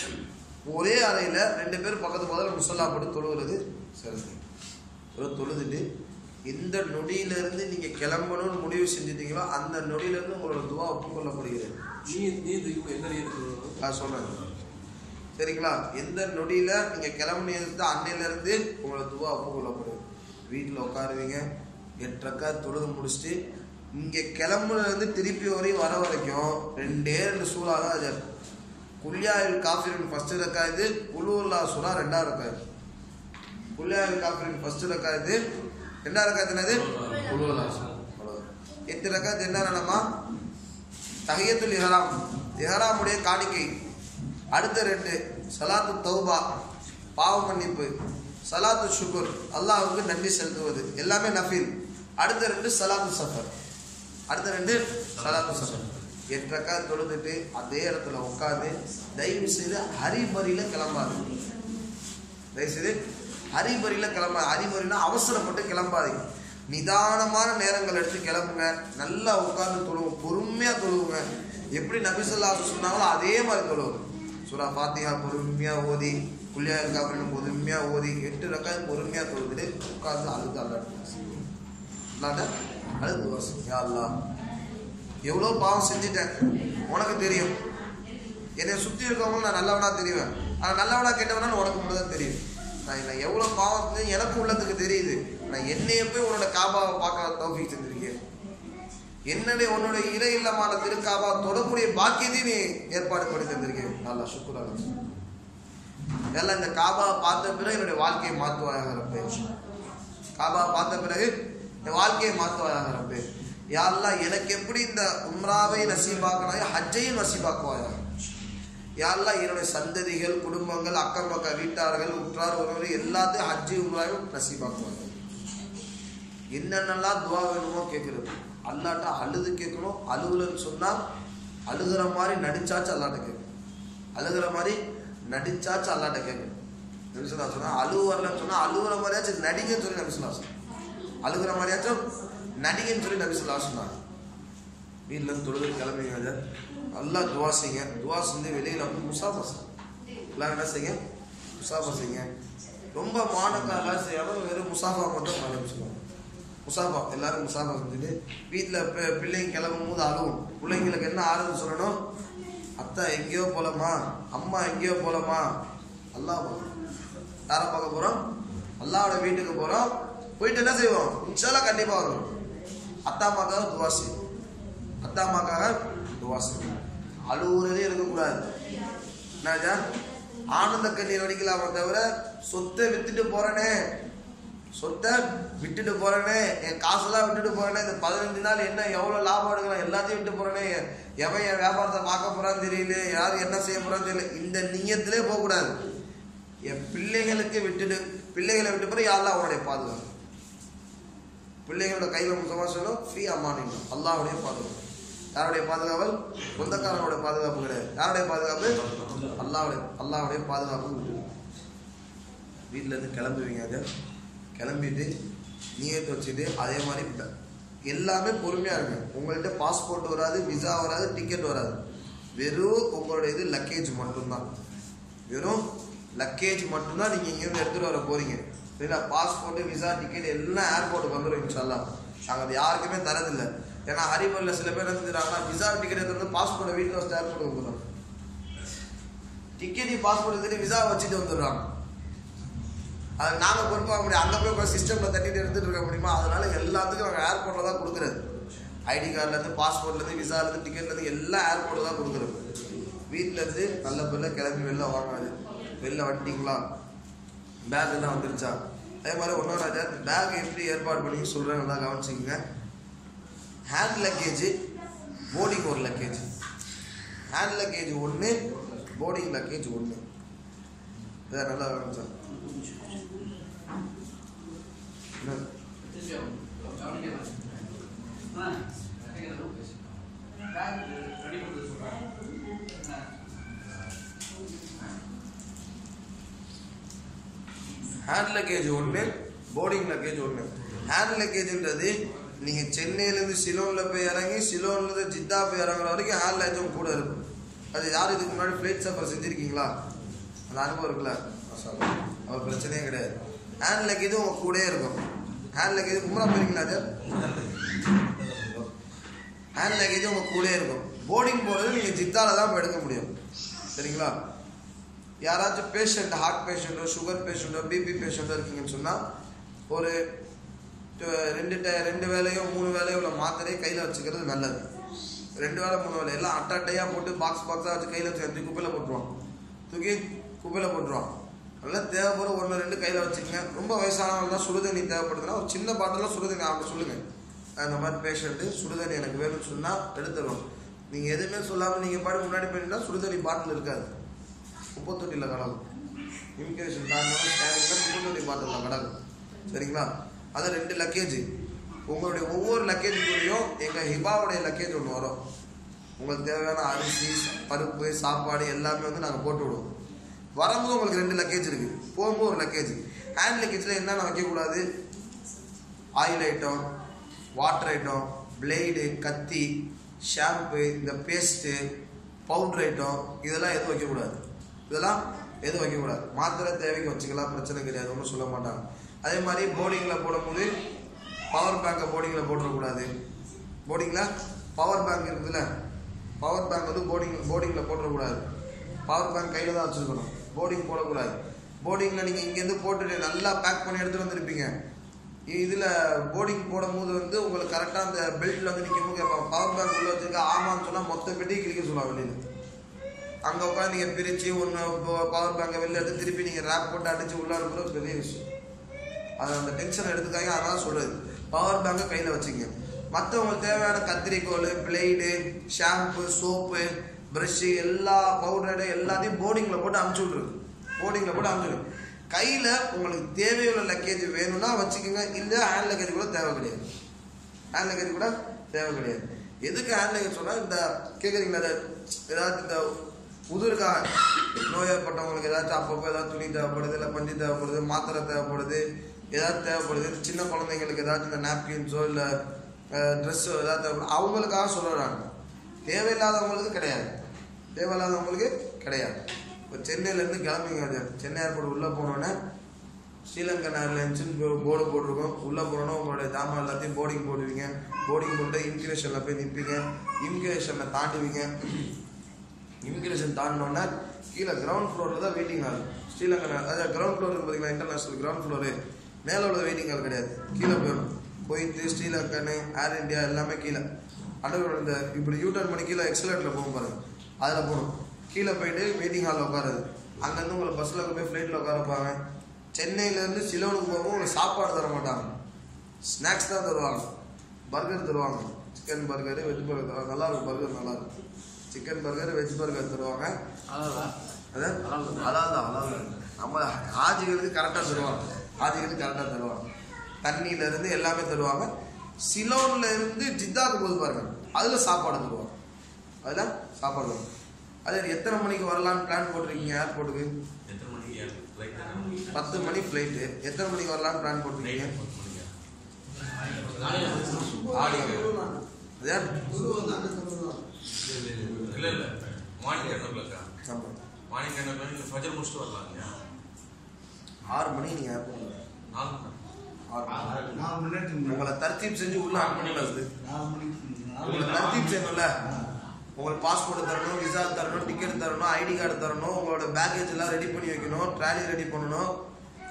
ஒரே அறையில் ரெண்டு பேர் பக்கத்து பக்கத்தில் முசல்லா போட்டு தொழுகிறது சரி ஒரு தொழுதுட்டு எந்த நொடியிலிருந்து நீங்கள் கிளம்பணும்னு முடிவு செஞ்சிட்டீங்களோ அந்த நொடியிலிருந்து உங்களோட துவா ஒப்புக்கொள்ளப்படுகிறது நீ நீ இதுக்கு என்ன நீதி நான் சொல்றேன் சரிங்களா எந்த நொடியில நீங்க கிளம்புனது அன்னையில இருந்து உங்களோட துவா ஒப்புக்கொள்ளப்படும் வீட்டில் உட்காருவீங்க எட்டு ரக்கா தொழுது முடிச்சுட்டு இங்க கிளம்புனதுல இருந்து திருப்பி வரையும் வர வரைக்கும் ரெண்டே ரெண்டு சூறா தான் அது குல்யாவில் காஃபிரின் ஃபர்ஸ்ட் ரக்கா இது குழுவுல்லா சூறா ரெண்டாவது ரக்கா இது குல்யாவில் காஃபிரின் ஃபர்ஸ்ட் ரக்கா இது ரெண்டாவது ரக்கா என்னது குழுவுல்லா சூறா அவ்வளவுதான். எட்டு ரக்கா என்ன என்னமா தஹியத்துல் இஹராம் இஹராமுடைய காணிக்கை அடுத்த ரெண்டு சலாத்து தௌபா பாவ மன்னிப்பு சலாத்து ஷுகுர் அல்லாஹ்வுக்கு நன்றி செலுத்துவது எல்லாமே நஃபீல் அடுத்த ரெண்டு சலாத்து சஃபர் அடுத்த ரெண்டு சலாத்து சஃபர் எட்டக்கா தொழுதுட்டு அதே இடத்துல உட்காந்து தயவு செய்து ஹரிபரியில் கிளம்பாது தயவு செய்து ஹரிபரியில் கிளம்ப ஹரிபரினா அவசரப்பட்டு கிளம்பாதீங்க நிதானமான நேரங்கள் எடுத்து கிளம்புங்க நல்லா உட்கார்ந்து தொழுவோம் பொறுமையாக தொழுவுங்க எப்படி நபிசல்லா சொன்னாங்களோ அதே மாதிரி தொழுவுங்க சூரா ஃபாத்திஹா பொறுமையாக ஓதி குல்யா இருக்காப்புன்னு பொறுமையாக ஓதி எட்டு ரக்காய் பொறுமையாக தொழுதுட்டு உட்கார்ந்து அழுது அல்லாட்டு அல்லாட்ட அழுது வாசி யா அல்லாஹ் எவ்வளோ பாவம் செஞ்சுட்டேன் உனக்கு தெரியும் என்னை சுற்றி இருக்கவங்களும் நான் நல்லவனா தெரிவேன் ஆனால் நல்லவனா கெட்டவனா உனக்கு மட்டும் தான் தெரியும் நான் நான் எவ்வளோ பாவம் செஞ்சேன் எனக்கு உள்ளத்துக்கு தெரியுது நான் என்னைய போய் உன்னோட காபாவை பார்க்க தௌஃபீக் செஞ்சிருக்கேன் என்னுடைய உன்னோட இறை இல்லமான திருக்காபா தொடக்கூடிய பாக்கியத்தையும் நீ ஏற்பாடு பண்ணி தந்திருக்கேன் நல்லா சுக்குரா எல்லாம் இந்த காபாவை பார்த்த பிறகு என்னுடைய வாழ்க்கையை மாற்றுவாயாக ரப்பே காபாவை பார்த்த பிறகு என் வாழ்க்கையை மாற்றுவாயாக ரப்பே யாரெல்லாம் எனக்கு எப்படி இந்த உம்ராவை நசீபாக்கினாயோ ஹஜ்ஜையும் நசீபாக்குவாயாக யாரெல்லாம் என்னுடைய சந்ததிகள் குடும்பங்கள் அக்கம் பக்க வீட்டார்கள் உற்றார் உறவுகள் எல்லாத்தையும் ஹஜ்ஜி உம்ராவும் நசீபாக்குவாங்க என்னென்னலாம் துவா வேணுமோ கேட்குறது அல்லாட்ட அழுது கேட்கணும் அழுகுலன்னு சொன்னால் அழுகிற மாதிரி நடிச்சாச்சும் அல்லாட்ட கேட்கணும் அழுகிற மாதிரி நடிச்சாச்சும் அல்லாட்ட கேட்கணும் நபிசுல்லா சொன்னா அழுவு வரலன்னு சொன்னா அழுகுற மாதிரியாச்சும் நடிகன்னு சொல்லி நபிசுல்லா சொன்னாங்க அழுகுற மாதிரியாச்சும் நடிகன்னு சொல்லி நபிசுல்லா சொன்னாங்க வீட்டில் இருந்து தொழுது கிளம்பிங்க அதை நல்லா துவா செய்யுங்க துவா செஞ்சு வெளியில் வந்து முசாஃபா செய்யுங்க எல்லாரும் என்ன செய்யுங்க முசாஃபா செய்யுங்க ரொம்ப மானக்காரெல்லாம் செய்யாமல் வெறும் முசாஃபா மட்டும் ஆரம்பிச்சுக்கோங்க முசாஃபா எல்லாரும் முசாஃபா செஞ்சுட்டு வீட்டில் பிள்ளைங்க கிளம்பும் போது அழுவும் பிள்ளைங்களுக்கு என்ன ஆறுதல் சொல்லணும் அத்தா எங்கேயோ போலமா அம்மா எங்கேயோ போலமா அல்லாஹ் பார்க்கணும். யாரை பார்க்க போகிறோம் அல்லாவோட வீட்டுக்கு போகிறோம் போயிட்டு என்ன செய்வோம் இன்ஷால்லா கண்டிப்பாக வரும் அத்தா அம்மாக்காக துவா செய்யும் அத்தா அம்மாக்காக துவா செய்யும் அழுவுறதே இருக்கக்கூடாது என்னாச்சா ஆனந்த கண்ணீர் வடிக்கலாமே தவிர சொத்தை வித்துட்டு போறேனே சொத்தை விட்டுட்டு போறேனே என் காசெல்லாம் விட்டுட்டு போறேனே இந்த பதினஞ்சு நாள் என்ன எவ்வளவு லாபம் எடுக்கலாம் எல்லாத்தையும் விட்டு போறேனே எவன் என் வியாபாரத்தை பார்க்க போறான்னு தெரியல யார் என்ன செய்ய போறான்னு தெரியல இந்த நியத்திலே போகக்கூடாது என் பிள்ளைகளுக்கு விட்டுட்டு பிள்ளைகளை விட்டு போற யாரெல்லாம் அவனுடைய பாதுகாப்பு பிள்ளைகளோட கையில் முக்கியமாக சொல்லணும் ஃப்ரீ அம்மானிங்க அல்லாஹ்வுடைய பாதுகாப்பு யாருடைய பாதுகாவல் சொந்தக்காரனுடைய பாதுகாப்பு கிடையாது யாருடைய பாதுகாப்பு அல்லாவுடைய அல்லாவுடைய பாதுகாப்பு உண்டு வீட்டில் இருந்து கிளம்புவீங்க அதை கிளம்பிட்டு நீயத்தை வச்சுட்டு அதே மாதிரி ப- எல்லாமே பொறுமையாக இருங்க உங்கள்கிட்ட பாஸ்போர்ட் வராது விசா வராது டிக்கெட் வராது வெறும் உங்களோட இது லக்கேஜ் மட்டும்தான் வெறும் லக்கேஜ் மட்டும்தான் நீங்கள் இங்கேருந்து எடுத்துகிட்டு வர போகிறீங்க சரிங்களா பாஸ்போர்ட்டு விசா டிக்கெட் எல்லாம் ஏர்போர்ட்டுக்கு வந்துடும் இன்ஷால்லா நாங்கள் அது யாருக்குமே தரதில்லை ஏன்னா ஹரிபரில் சில பேர் என்ன செஞ்சுறாங்கன்னா விசா டிக்கெட் எடுத்து வந்து பாஸ்போர்ட்டை வீட்டில் வச்சு ஏர்போர்ட்டுக்கு வந்துடுறாங்க டிக்கெட் பாஸ்போர்ட் எடுத்துட்டு விசா வச்சுட்டு வந்துடுறாங்க அது நாங்கள் பொறுப்பாக முடியும் அங்கே போய் சிஸ்டமில் தட்டிட்டு எடுத்துட்டு இருக்க முடியுமா அதனால எல்லாத்துக்கும் நாங்கள் ஏர்போர்ட்டில் தான் கொடுக்குறது ஐடி கார்டுலேருந்து பாஸ்போர்ட்லேருந்து விசாலேருந்து டிக்கெட்லேருந்து எல்லாம் ஏர்போர்ட்டில் தான் கொடுக்குறது வீட்டிலேருந்து நல்ல பிள்ளை கிளம்பி வெளில வாங்காது வெளில வந்துட்டீங்களா பேக் எல்லாம் வந்துருச்சா அதே மாதிரி ஒன்றும் ராஜா பேக் எப்படி ஏற்பாடு பண்ணி சொல்கிறேன் நல்லா கவனிச்சிக்கங்க ஹேண்ட் லக்கேஜ் போர்டிங் ஒரு லக்கேஜ் ஹேண்ட் லக்கேஜ் ஒன்று போர்டிங் லக்கேஜ் ஒன்று இதை நல்லா கவனிச்சா என்ன ஹேண்ட் லக்கேஜ் ஒன்று போர்டிங் லக்கேஜ் ஒன்று ஹேண்ட் லக்கேஜ்ன்றது நீங்கள் சென்னையிலேருந்து சிலோனில் போய் இறங்கி சிலோன்லேருந்து ஜித்தா போய் இறங்குற வரைக்கும் ஹேண்ட் லக்கேஜும் கூட இருக்கும் அது யார் இதுக்கு முன்னாடி ஃப்ளைட் சஃபர் செஞ்சுருக்கீங்களா அந்த அனுபவம் இருக்குல்ல மாஷா அவர் பிரச்சனையே கிடையாது ஹேண்ட் லக்கேஜும் உங்கள் கூடயே இருக்கும் ஹேண்ட் லக்கேஜ் உமரா போயிருக்கீங்களா சார் ஹேண்ட் லக்கேஜும் உங்கள் கூடயே இருக்கும் போர்டிங் போகிறது நீங்கள் ஜித்தால தான் போய் எடுக்க முடியும் சரிங்களா யாராச்சும் பேஷண்ட் ஹார்ட் பேஷண்ட்டோ சுகர் பேஷண்ட்டோ பிபி பேஷண்ட்டோ இருக்கீங்கன்னு சொன்னால் ஒரு டு- ரெண்டு டை ரெண்டு வேலையோ மூணு வேலையோ உள்ள மாத்திரையை கையில் வச்சுக்கிறது நல்லது ரெண்டு வேலை மூணு வேலை எல்லாம் அட்டை அட்டையாக போட்டு பாக்ஸ் பாக்ஸாக வச்சு கையில் வச்சு தூக்கி குப்பையில் போட்டுருவான் தூக்கி குப்பையில் போட்டுருவான் அதெல்லாம் தேவைப்படுற ஒன்று ரெண்டு கையில் வச்சுக்கங்க ரொம்ப வயசானவங்க தான் சுடுதண்ணி தேவைப்படுதுன்னா ஒரு சின்ன பாட்டிலில் சுடுதண்ணி அவங்க சொல்லுங்கள் அந்த மாதிரி பேஷண்ட்டு சுடுதண்ணி எனக்கு வேணும்னு சொன்னால் எடுத்துருவோம் நீங்கள் எதுவுமே சொல்லாமல் நீங்கள் பாட்டு முன்னாடி போயிட்டா சுடுதண்ணி பாட்டில் இருக்காது முப்பத்தொட்டியில் கடக்கும் இமிகிரேஷன் தாண்டணும் ஸ்கேனிங்கில் முப்பத்தொட்டி பாட்டில் கடக்கும் சரிங்களா அது ரெண்டு லக்கேஜ் உங்களுடைய ஒவ்வொரு லக்கேஜ் கூடயும் எங்கள் ஹிபாவுடைய லக்கேஜ் ஒன்று வரும் உங்களுக்கு தேவையான அரிசி பருப்பு சாப்பாடு எல்லாமே வந்து நாங்கள் போட்டு விடுவோம் வரும்போது உங்களுக்கு ரெண்டு லக்கேஜ் இருக்குது போகும்போது ஒரு லக்கேஜ் ஹேண்ட் லக்கேஜில் என்னென்ன வைக்கக்கூடாது oil item water item blade கத்தி ஷாம்பு இந்த பேஸ்ட்டு பவுடர் ஐட்டம் இதெல்லாம் எதுவும் வைக்கக்கூடாது இதெல்லாம் எதுவும் வைக்கக்கூடாது மாத்திரை தேவைக்கு வச்சுக்கலாம் பிரச்சனை கிடையாது ஒன்றும் சொல்ல மாட்டாங்க அதே மாதிரி போர்டிங்கில் போடும்போது பவர் பேங்கை போர்டிங்கில் போட்டுறக்கூடாது போர்டிங்கில் பவர் பேங்க் இருக்குதுல்ல பவர் பேங்க் வந்து போர்டிங் போர்டிங்கில் போட்டுறக்கூடாது பவர் பேங்க் கையில் தான் வச்சுருக்கணும் போர்டிங் போடக்கூடாது போர்டிங்கில் நீங்கள் இங்கேருந்து போட்டுட்டு நல்லா பேக் பண்ணி எடுத்துகிட்டு வந்திருப்பீங்க இதில் போர்டிங் போடும்போது வந்து உங்களுக்கு கரெக்டாக அந்த பெல்ட்டில் வந்து நிற்கும் போது கேட்பாங்க பவர் பேங்க் உள்ள வச்சிருக்க ஆமான்னு சொன்னால் மொத்த பெட்டியும் கிளிக்க சொல்லுவாங்க வெளியில் அங்கே உட்காந்து நீங்கள் பிரித்து ஒன்று பவர் பேங்கை வெளில எடுத்து திருப்பி நீங்கள் ரேப் போட்டு அடித்து உள்ள அனுப்புறது பெரிய விஷயம் அது அந்த டென்ஷன் எடுத்துக்காங்க அதனால சொல்கிறது பவர் பேங்கை கையில் வச்சுங்க மற்றவங்களுக்கு தேவையான கத்திரிக்கோல் பிளேடு ஷாம்பு சோப்பு ப்ரஷ்ஷு எல்லா பவுடரு எல்லாத்தையும் போர்டிங்கில் போட்டு அமுச்சு விட்ருது போர்டிங்கில் போட்டு அமுச்சு விட்ரு கையில் உங்களுக்கு தேவையுள்ள லக்கேஜ் வேணும்னா வச்சுக்கோங்க இல்லை ஹேண்ட் லக்கேஜ் கூட தேவை கிடையாது ஹேண்ட் லக்கேஜ் கூட தேவை கிடையாது எதுக்கு ஹேண்ட் லக்கேஜ் சொன்னால் இந்த கேட்குறீங்களா அது ஏதாவது இந்த உதிர்க்காக நோயப்பட்டவங்களுக்கு ஏதாச்சும் அப்பப்போ ஏதாவது துணி தேவைப்படுது இல்லை பஞ்சு தேவைப்படுது மாத்திரை தேவைப்படுது ஏதாவது தேவைப்படுது சின்ன குழந்தைங்களுக்கு ஏதாச்சும் இந்த நாப்கின்ஸோ இல்லை ட்ரெஸ்ஸோ ஏதாவது தேவைப்படும் அவங்களுக்காக சொல்கிறாங்க தேவையில்லாதவங்களுக்கு கிடையாது தேவையில்லாதவங்களுக்கு கிடையாது இப்போ சென்னையிலேருந்து கிளம்பிங்க அது சென்னை ஏர்போர்ட் உள்ளே போனோன்னே ஸ்ரீலங்கன் ஏர்லைன்ஸுன்னு போர்டு போட்டிருக்கோம் உள்ளே போனோன்னா உங்களுடைய ஜாமான் எல்லாத்தையும் போர்டிங் போடுவீங்க போர்டிங் போட்டு இமிகிரேஷனில் போய் நிற்பீங்க இமிகிரேஷனில் தாண்டுவீங்க இமிகிரேஷன் தாண்டினோன்னே கீழே கிரவுண்ட் ஃப்ளோரில் தான் வெயிட்டிங் ஹால் ஸ்ரீலங்கன் அதாவது கிரவுண்ட் ஃப்ளோர் பார்த்தீங்களா இன்டர்நேஷனல் கிரவுண்ட் ஃப்ளோரு மேலே உள்ள வெயிட்டிங் ஹால் கிடையாது கீழே போயிடும் போயிட்டு ஸ்ரீலங்கன்னு ஏர் இந்தியா எல்லாமே கீழே அண்டர் இந்த இப்படி யூட்டர்ன் பண்ணி கீழே எக்ஸலேட்டரில் போகும் பாருங்க அதில் போகணும் கீழே போயிட்டு வெயிட்டிங் ஹாலில் உட்காருது அங்கேருந்து உங்களை பஸ்ஸில் போய் ஃப்ளைட்டில் உட்கார வைப்பாங்க சென்னையிலேருந்து சிலோனுக்கு போகும்போது உங்களுக்கு சாப்பாடு தர மாட்டாங்க ஸ்நாக்ஸ் தான் தருவாங்க பர்கர் தருவாங்க சிக்கன் பர்கரு வெஜ் பர்கர் தருவாங்க நல்லா இருக்கும் பர்கர் நல்லா இருக்கும் சிக்கன் பர்கர் வெஜ் பர்கர் தருவாங்க அதான் அதான் தான் அதான் நம்ம ஆஜிகளுக்கு கரெக்டாக தருவாங்க ஆஜிகளுக்கு கரெக்டாக தருவாங்க தண்ணியில இருந்து எல்லாமே தருவாங்க சிலோன்ல இருந்து ஜித்தாக்கு போது பாருங்க அதுல சாப்பாடு தருவாங்க அதுல சாப்பாடு தருவாங்க அது எத்தனை மணிக்கு வரலாம்னு பிளான் போட்டிருக்கீங்க ஏர்போர்ட்டுக்கு எத்தனை மணிக்கு ஃப்ளைட் எத்தனை மணிக்கு பத்து மணி ஃப்ளைட்டு எத்தனை மணிக்கு வரலாம்னு பிளான் போட்டிருக்கீங்க நைட் பத்து மணிக்கா ஆடிங்க அதான் இல்லை இல்லை மார்னிங் டென் ஓ கிளாக்கா ஆமா. மார்னிங் டென் ஓ கிளாக் இல்லை ஃபஜர் முடிச்சுட்டு வரலாம் இல்லையா ஆறு மணி நீங்க ஏர்போர்ட் நாலு மணி நேரம். ஆறு மணி. நாலு மணி நேரத்துக்கு முன்னாடி. உங்களை தர்த்தீப் செஞ்சு உள்ள அனுப்பணும் நாலு மணிக்கு நாலு உங்களை மணி தர்த்தீப் செய்யணும்ல உங்களுக்கு பாஸ்போர்ட் தரணும் விசா தரணும் டிக்கெட் தரணும் ஐடி கார்டு தரணும் உங்களோட பேக்கேஜ் எல்லாம் ரெடி பண்ணி வைக்கணும் ட்ராலி ரெடி பண்ணணும்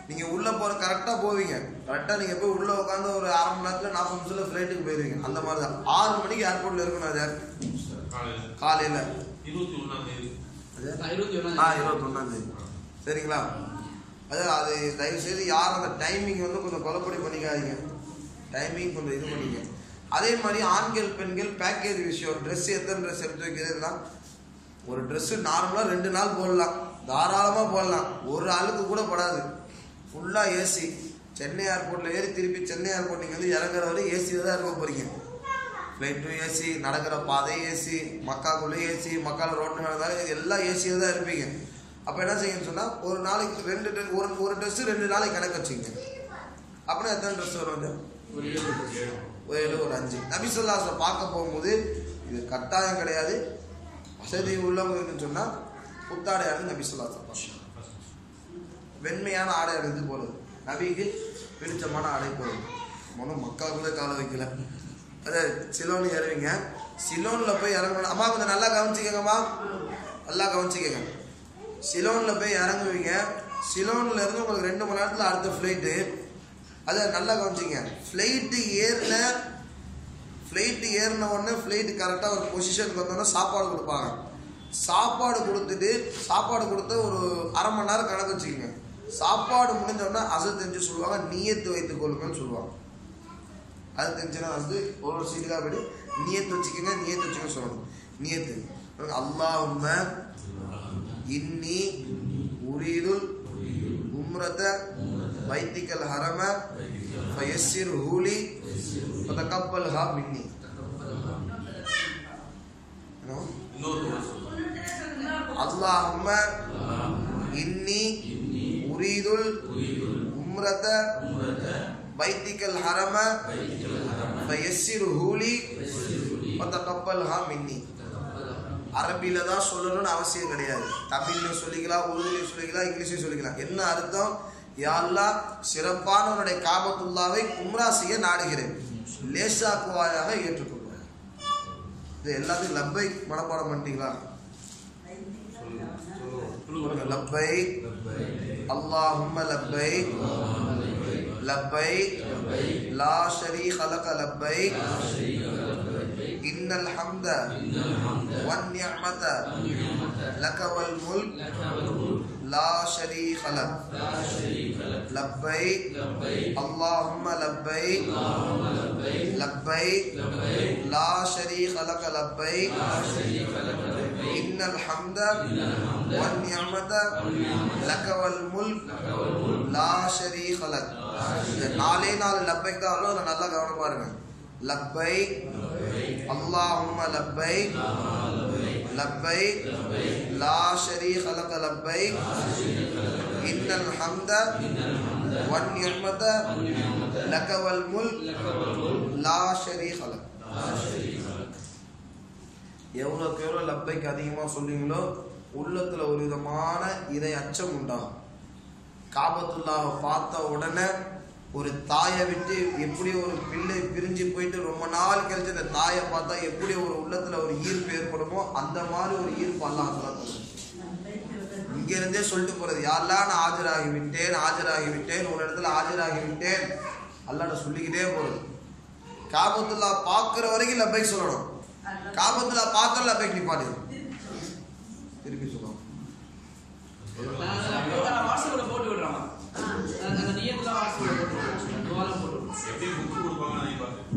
நீங்க உள்ள போற கரெக்டா போவீங்க கரெக்டா நீங்க போய் உள்ள உட்காந்து ஒரு அரை மணி நேரத்துல நாற்பது நிமிஷத்துல ஃபிளைட்டுக்கு போயிருவீங்க அந்த மாதிரி தான் ஆறு மணிக்கு ஏர்போர்ட்ல இருக்கணும் அது காலையில் காலையில இருபத்தி ஒன்றாம் தேதி அது இருபத்தி ஆ ஒன்றாம் இருபத்தொன்னாம் தேதி சரிங்களா அது அது தயவு செய்து யாரும் அந்த டைமிங் வந்து கொஞ்சம் கொலப்படி பண்ணிக்காதீங்க டைமிங் கொஞ்சம் இது பண்ணிக்க அதே மாதிரி ஆண்கள் பெண்கள் பேக்கேஜ் விஷயம் ட்ரெஸ் எத்தனை ட்ரெஸ் எடுத்து வைக்கிறதுனா ஒரு ட்ரெஸ்ஸு நார்மலாக ரெண்டு நாள் போடலாம் தாராளமாக போடலாம் ஒரு ஆளுக்கு கூட படாது ஃபுல்லாக ஏசி சென்னை ஏர்போர்ட்டில் ஏறி திருப்பி சென்னை ஏர்போர்ட் நீங்கள் வந்து இறங்குற வரை ஏசியில் தான் இருக்க போகிறீங்க ஃப்ளைட்டும் ஏசி நடக்கிற பாதை ஏசி மக்காக்குள்ளே ஏசி மக்கால ரோட்டு நடந்தாலும் இது எல்லாம் ஏசியில் தான் இருப்பீங்க அப்போ என்ன செய்யணும்னு சொன்னால் ஒரு நாளைக்கு ரெண்டு dress- ஒரு ஒரு ட்ரெஸ்ஸு ரெண்டு நாளைக்கு கணக்கு வச்சுங்க அப்படின்னா எத்தனை ட்ரெஸ் வரும் அது ஒரு ஏழு வருஷம். ஒரு ஏழு ஒரு அஞ்சு நபிசுல்லாஸை பார்க்க போகும்போது இது கட்டாயம் கிடையாது வசதி உள்ளவங்கன்னு சொன்னால் புத்தாடை அணிந்து நபிசுல்லாஸை பார்க்கணும் வெண்மையான ஆடை அணிந்து போகிறது நபிக்கு பிடிச்சமான ஆடை போகிறது மனம் மக்காக்குள்ளே கால வைக்கல அது சிலோன் இறங்குங்க சிலோனில் போய் இறங்கணும் அம்மா கொஞ்சம் நல்லா கவனிச்சிக்கங்கம்மா நல்லா கவனிச்சிக்கங்க சிலோனில் போய் இறங்குவீங்க சிலோன்ல இருந்து உங்களுக்கு ரெண்டு மணி நேரத்தில் அடுத்த ஃப்ளைட்டு அதை நல்லா கவனிச்சிங்க ஃப்ளைட்டு ஏறின ஃப்ளைட்டு ஏறின உடனே ஃப்ளைட்டு கரெக்டாக ஒரு பொசிஷனுக்கு வந்தோடனே சாப்பாடு கொடுப்பாங்க சாப்பாடு கொடுத்துட்டு சாப்பாடு கொடுத்து ஒரு அரை மணி நேரம் கணக்கு வச்சுக்கோங்க சாப்பாடு முடிஞ்ச உடனே அசல் தெரிஞ்சு சொல்லுவாங்க நீயத்து வைத்துக் கொள்ளுங்கன்னு சொல்லுவாங்க அது தெரிஞ்சுன்னா வந்து ஒரு ஒரு சீட்டுக்காக போயிட்டு நியத்து வச்சுக்கோங்க நியத்து வச்சுக்கோங்க சொல்லணும் நியத்து அல்லாஹும்ம இன்னி உரீதுல் உம்ரத வைத்திக்கல் ஹரம ஃபயஸ்ஸிர் ஹூலி ஃபதகப்பல் ஹா மின்னி என்ன? இன்னொரு ஒரு சொல்லுங்க அல்லாஹும்ம இன்னி உரீதுல் உம்ரத வைத்திக்கல் ஹரம ஃபயஸ்ஸிர் ஹூலி ஃபதகப்பல் ஹா மின்னி அரபியில தான் சொல்லணும்னு அவசியம் கிடையாது தமிழ்ல சொல்லிக்கலாம் உருதுலையும் சொல்லிக்கலாம் இங்கிலீஷ்லையும் சொல்லிக்கலாம் என்ன அர்த்தம் யாழ்லா சிறப்பான உன்னுடைய காபத்துல்லாவை உம்ரா செய்ய நாடுகிறேன் லேசாக்குவாயாக ஏற்றுக்கொள்வார் இது எல்லாத்தையும் லப்பை மனப்பாடம் பண்ணிட்டீங்களா சொல்லுங்க லப்பை اللهم لبيك لبيك لا شريك لك لبيك إن الحمد والنعمة لك والملك لا شريك لك لبيك اللهم لبيك لبيك لا شريك لك لبيك إن الحمد والنعمة لك والملك لا شريك لك இந்த நாலே நாலு லப்பைக் தான் வரும் அதை நல்லா கவனம் பாருங்க லப்பைக் அல்லாஹும்ம லப்பைக் லப்பைக் லா ஷரீக லக லப்பைக் இன்னல் ஹம்த வன் நிஅமத லக வல் முல்க் லா ஷரீக லக் எவ்வளோக்கு எவ்வளோ லப்பைக்கு அதிகமாக சொல்றீங்களோ உள்ளத்துல ஒரு விதமான இதை அச்சம் உண்டாகும் காபத்துல்லாவை பார்த்த உடனே ஒரு தாயை விட்டு எப்படி ஒரு பிள்ளை பிரிஞ்சு போயிட்டு ரொம்ப நாள் கழிச்சு அந்த தாயை பார்த்தா எப்படி ஒரு உள்ளத்துல ஒரு ஈர்ப்பு ஏற்படுமோ அந்த மாதிரி ஒரு ஈர்ப்பு அல்லாஹ் இங்க இருந்தே சொல்லிட்டு போறது யாரெல்லாம் நான் ஆஜராகி விட்டேன் ஆஜராகி விட்டேன் ஒரு இடத்துல ஆஜராகி விட்டேன் அல்லாட சொல்லிக்கிட்டே போறது காபத்துல்லா பார்க்குற வரைக்கும் லப்பைக் சொல்லணும் காபத்துல்லா பார்த்த லப்பைக் நிப்பாடு திருப்பி சொல்லுவோம் நான் அதை நான் வாட்ஸ்அப்ல போட்டு விடுறேன் அந்த அந்த நியத்துல வாட்ஸ்அப்ல போட்டு விடுறேன் துவாரம் போட்டு விடுறேன் எப்படி புக்கு கொடுப்பாங்க நான் பார்த்து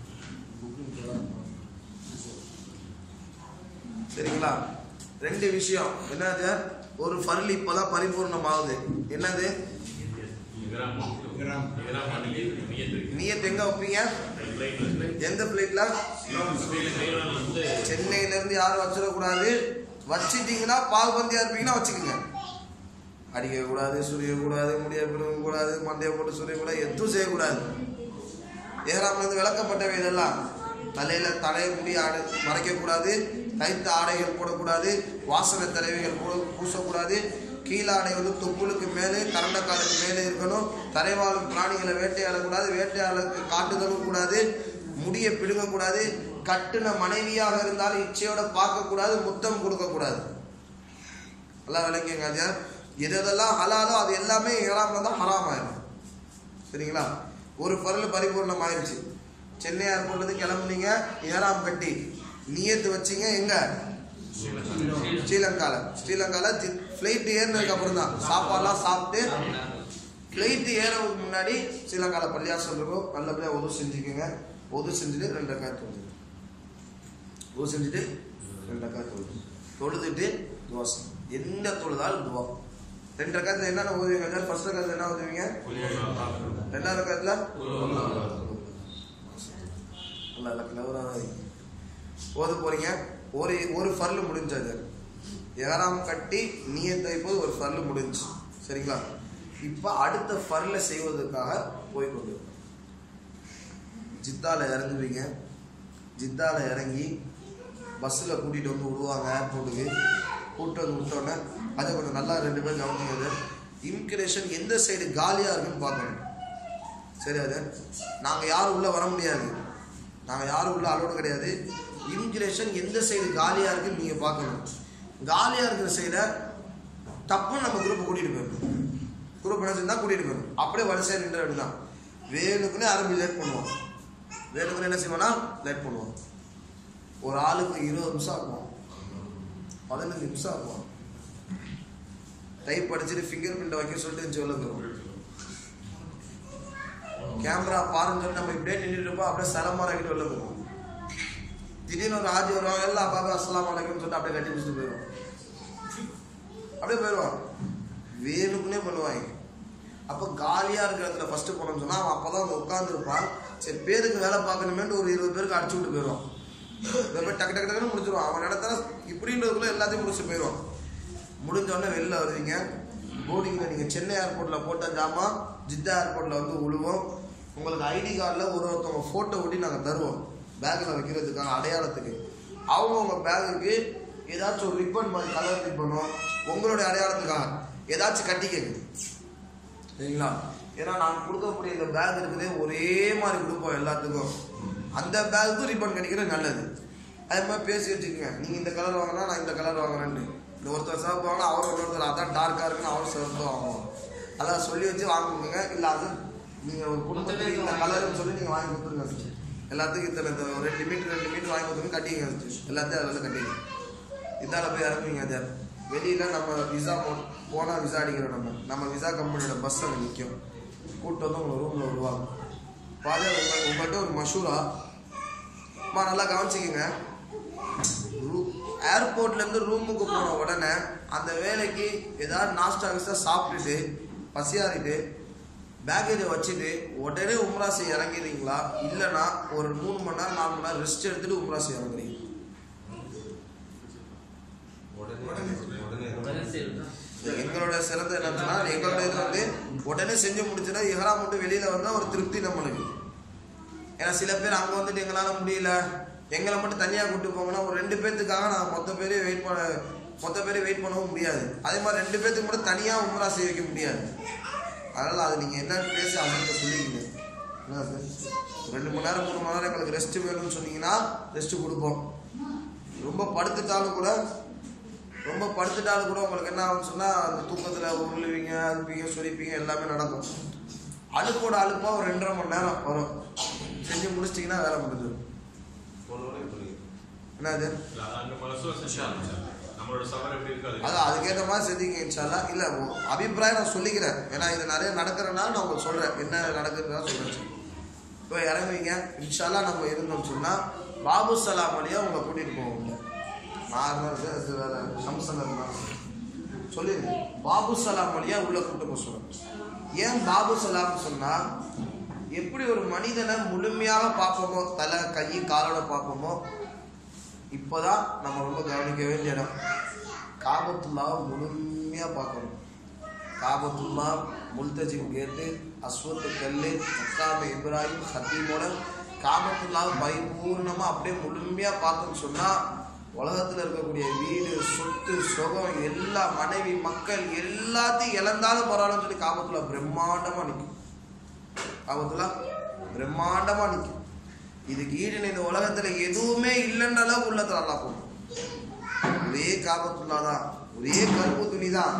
சரிங்களா ரெண்டு விஷயம் என்னது ஒரு ஃபர்லி இப்பதான் பரிபூர்ணம் ஆகுது என்னது இகராம் இகராம். இகராம் பண்ணி நியத்து நீயத் எங்க வைப்பீங்க எந்த பிளேட்ல வந்து சென்னையில இருந்து யாரும் வச்சிடக்கூடாது வச்சிட்டீங்கன்னா பால்பந்தியா இருப்பீங்கன்னா வச்சுக்கோங்க அடிக்க கூடாது சுரிய கூடாது முடிய பிடுங்க கூடாது மண்டைய போட்டு சுரிய கூடாது எதுவும் செய்யக்கூடாது ஏறாமல இருந்து விளக்கப்பட்டவை இதெல்லாம் தலையில தலையை முடி ஆடு மறைக்கக்கூடாது தைத்த ஆடைகள் போடக்கூடாது வாசனை தலைவைகள் பூ பூசக்கூடாது கீழாடை வந்து தொப்புளுக்கு மேலே கரண்டக்காலுக்கு மேலே இருக்கணும் தரைவாழும் பிராணிகளை வேட்டையாடக்கூடாது வேட்டையாடலுக்கு காட்டுதலும் கூடாது முடியை பிடுங்கக்கூடாது கட்டுன மனைவியாக இருந்தாலும் இச்சையோட பார்க்கக்கூடாது முத்தம் கொடுக்கக்கூடாது நல்லா விளங்கிங்க ஐயா எது எதெல்லாம் ஹலாலோ அது எல்லாமே ஏறாமல் தான் ஹராம் ஆயிடும் சரிங்களா ஒரு பரல் பரிபூர்ணம் ஆயிடுச்சு சென்னை ஏர்போர்ட்லேருந்து கிளம்புனீங்க ஏறாம் கட்டி நியத்து வச்சீங்க எங்க ஸ்ரீலங்கால ஸ்ரீலங்கால ஃப்ளைட் ஏறினதுக்கு அப்புறம் தான் சாப்பாடுலாம் சாப்பிட்டு ஃப்ளைட் ஏறதுக்கு முன்னாடி ஸ்ரீலங்கால பள்ளியாசல் இருக்கும் நல்லபடியாக உதவு செஞ்சுக்கோங்க உதவு செஞ்சுட்டு ரெண்டு ரக்காய் தொழுது உதவு செஞ்சுட்டு ரெண்டு ரக்காய் தொழுது தொழுதுட்டு துவாசம் என்ன தொழுதாலும் துவா ரெண்டு ரக்காயத்தில் என்னென்ன உதவிங்க ஃபர்ஸ்ட் ரக்காயத்தில் என்ன உதவிங்க ரெண்டாவது ரக்காயத்தில் நல்லா கிளவராக ஓத போறீங்க ஒரு ஒரு ஃபர்லு முடிஞ்சது ஏறாம் கட்டி நீயத்தை போது ஒரு ஃபர்லு முடிஞ்சு சரிங்களா இப்போ அடுத்த ஃபர்ல செய்வதற்காக போய் கொண்டு ஜித்தால இறங்குவீங்க ஜித்தால இறங்கி பஸ்ஸில் கூட்டிகிட்டு வந்து விடுவாங்க ஏர்போர்ட்டுக்கு கூப்பிட்டு வந்து விட்டோன்னே அதை கொஞ்சம் நல்லா ரெண்டு பேரும் கவனிக்கிறது இமிக்ரேஷன் எந்த சைடு காலியாக இருக்குன்னு பார்க்கணும் சரி அது நாங்கள் யாரும் உள்ளே வர முடியாது நாங்கள் யாரும் உள்ள அலோடு கிடையாது இமிக்ரேஷன் எந்த சைடு காலியாக இருக்குன்னு நீங்கள் பார்க்கணும் காலியாக இருக்கிற சைடை டப்புன்னு நம்ம குரூப்பை கூட்டிகிட்டு போயிடணும் குரூப் என்ன செஞ்சா கூட்டிகிட்டு போயிடணும் அப்படியே வரிசையாக நின்று அப்படிதான் வேணுக்குன்னே அரபி லேட் பண்ணுவோம் வேணுக்குன்னு என்ன செய்வோம்னா லேட் பண்ணுவோம் ஒரு ஆளுக்கு இருபது நிமிஷம் ஆகும் பதினஞ்சு நிமிஷம் ஆகும் டைப் படிச்சுட்டு ஃபிங்கர் பிரிண்ட் வைக்க சொல்லிட்டு சொல்லுங்க கேமரா பாருன்னு சொல்லி நம்ம இப்படியே நின்றுட்டு இருப்போம் அப்படியே சலமா ஆகிட்டு வெளில போவோம் திடீர்னு ஒரு ஆஜி வருவாங்க எல்லாம் பாபா அஸ்லாம் வலைக்கும்னு சொல்லிட்டு அப்படியே கட்டி பிடிச்சிட்டு போயிடுவோம் அப்படியே போயிடுவான் வேணுக்குன்னே பண்ணுவாங்க அப்போ காலியாக இருக்கிற இடத்துல ஃபஸ்ட்டு போனோம்னு சொன்னால் அவன் அப்போ தான் வந்து உட்காந்துருப்பான் சரி பேருக்கு வேலை பார்க்கணுமேன்ட்டு ஒரு இருபது பேருக்கு அடிச்சு விட்டு போயிடுவான் இதை போய் டக்கு டக்கு டக்குன்னு முடிச்சிருவான் அவன் இடத்துல இப்படின்றதுக்குள்ள எல்லாத்தையும் முடிச்சு போயிடுவான் முடிஞ்ச உடனே வெளில வருவீங்க போர்டிங்கில் நீங்கள் சென்னை ஏர்போர்ட்டில் போட்ட ஜாமா ஜித்தா ஏர்போர்ட்டில் வந்து விழுவோம் உங்களுக்கு ஐடி கார்டில் ஒரு ஒருத்தவங்க ஃபோட்டோ ஒட்டி நாங்கள் தருவோம் பேக்கில் வைக்கிறதுக்காக அடையாளத்துக்கு அவங்க உங்கள் பேகுக்கு ஏதாச்சும் ஒரு ரிப்பன் மாதிரி கலர் ரிப்பனோ உங்களுடைய அடையாளத்துக்காக ஏதாச்சும் கட்டிக்கங்க சரிங்களா ஏன்னா நாங்கள் கொடுக்கக்கூடிய இந்த பேக் இருக்குது ஒரே மாதிரி கொடுப்போம் எல்லாத்துக்கும் அந்த பேக்குக்கும் ரிப்பன் கட்டிக்கிறது நல்லது அதே மாதிரி பேசி வச்சுக்கோங்க நீங்கள் இந்த கலர் வாங்கினா நான் இந்த கலர் வாங்குறேன்னு இந்த ஒருத்தர் சிவப்பு வாங்கினா அவர் ஒருத்தர் அதான் டார்க்காக இருக்குன்னு அவர் சிவப்பு வாங்குவோம் அதான் சொல்லி வச்சு வாங்குங்க இல்லை அது நீங்கள் ஒரு குடும்பத்துக்கு இந்த கலர்னு சொல்லி நீங்கள் வாங்கி கொடுத்துருங்க எல்லாத்துக்கும் இத்தனை இந்த ஒரு ரெண்டு மீட்டர் ரெண்டு மீட்டர் வாங்கி கொடுத்துருங்க கட்டிங்க எல்லாத்தையும் அதில் கட்டிங்க இதால போய் இறங்குவீங்க அதை வெளியில் நம்ம விசா போனால் விசா அடிக்கிறோம் நம்ம நம்ம விசா கம்பெனியோட பஸ் அங்கே நிற்கும் கூப்பிட்டு வந்து உங்களை ரூமில் விடுவாங்க பாரு உங்க உங்கள்கிட்ட ஒரு மஷூரா அம்மா நல்லா கவனிச்சிக்கங்க ஏர்போர்ட்லேருந்து ரூமுக்கு போன உடனே அந்த வேலைக்கு ஏதாவது நாஸ்டா கிஸ்டா சாப்பிட்டுட்டு பசியாறிட்டு பேக்கேஜை வச்சுட்டு உடனே உம்ரா செய்ய இறங்கிறீங்களா இல்லைன்னா ஒரு மூணு மணி நேரம் நாலு மணி நேரம் ரெஸ்ட் எடுத்துட்டு உம்ரா செய்ய இறங்குறீங்க எங்களோட சிறந்த என்னன்னா எங்களோட இது வந்து உடனே செஞ்சு முடிச்சுட்டா இஹரா மட்டும் வெளியில வந்தா ஒரு திருப்தி நம்மளுக்கு ஏன்னா சில பேர் அங்க வந்துட்டு எங்களால முடியல எங்களை மட்டும் தனியா கூட்டு போங்கன்னா ஒரு ரெண்டு பேர்த்துக்காக நான் மொத்த பேரையும் வெயிட் பண்ண மொத்த பேரையும் வெயிட் பண்ணவும் முடியாது அதே மாதிரி ரெண்டு பேர்த்துக்கு மட்டும் தனியா உம்ரா செய்ய வைக்க முடியாது அதனால அது நீங்க என்னன்னு பேசி அவங்கள்ட்ட சொல்லிக்கிங்க என்ன சார்? ரெண்டு மணி நேரம் மூணு மணி நேரம் எங்களுக்கு ரெஸ்ட் வேணும்னு சொன்னீங்கன்னா ரெஸ்ட் கொடுப்போம் ரொம்ப படுத்துட்டாலும் கூட ரொம்ப படுத்துட்டாலும் கூட உங்களுக்கு என்ன ஆகும்னு சொன்னால் அந்த தூக்கத்தில் உருளுவீங்க அழுப்பீங்க சொரிப்பீங்க எல்லாமே நடக்கும் அழுப்போட அழுப்பாக ஒரு ரெண்டரை மணி நேரம் வரும் செஞ்சு முடிச்சிட்டிங்கன்னா வேலை முடிஞ்சிடும் என்னது அங்க பல சோர்ஸ் நம்மளோட சவர் எப்படி இருக்காது அதான் அதுக்கேற்ற மாதிரி செஞ்சீங்க இன்ஷால்லா இல்லை அபிப்பிராயம் நான் சொல்லிக்கிறேன் ஏன்னா இது நிறைய நடக்கிறனால நான் உங்களுக்கு சொல்கிறேன் என்ன நடக்குதுன்னு சொல்கிறேன் இப்போ இறங்குவீங்க இன்ஷால்லா நம்ம இருந்தோம்னு சொன்னால் பாபு சலாம் வழியாக உங்களை கூட்டிகிட்டு போவோம் நார்மல் வேலை சம்சன் இருந்தாலும் சொல்லிடுங்க பாபு சலாம் வழியாக உள்ளே கூட்டு போக சொல்லுங்க ஏன் பாபு சலாம் சொன்னால் எப்படி ஒரு மனிதனை முழுமையாக பார்ப்போமோ தலை கை காலோட பார்ப்போமோ இப்போதான் நம்ம ரொம்ப கவனிக்க வேண்டிய இடம் காபத்துல்லாவை முழுமையாக பார்க்கணும் காபத்துல்லா முல்தஜிம் கேட்டு அஸ்வத்து கல்லு மக்காம இப்ராஹிம் ஹத்தீமோட காபத்துல்லாவை பரிபூர்ணமாக அப்படியே முழுமையாக பார்த்தோம்னு சொன்னால் உலகத்தில் இருக்கக்கூடிய வீடு சொத்து சுகம் எல்லா மனைவி மக்கள் எல்லாத்தையும் இழந்தாலும் பரவாயில்லன்னு சொல்லி காபத்துல்லா பிரம்மாண்டமாக நிற்கும் காபத்துல்லா பிரம்மாண்டமாக நிற்கும் இதுக்கு ஈடு இந்த உலகத்துல எதுவுமே இல்லைன்ற அளவுக்கு உள்ளத்துல அல்லா போகும் ஒரே காபத்துள்ளா தான் ஒரே கருப்பு துணி தான்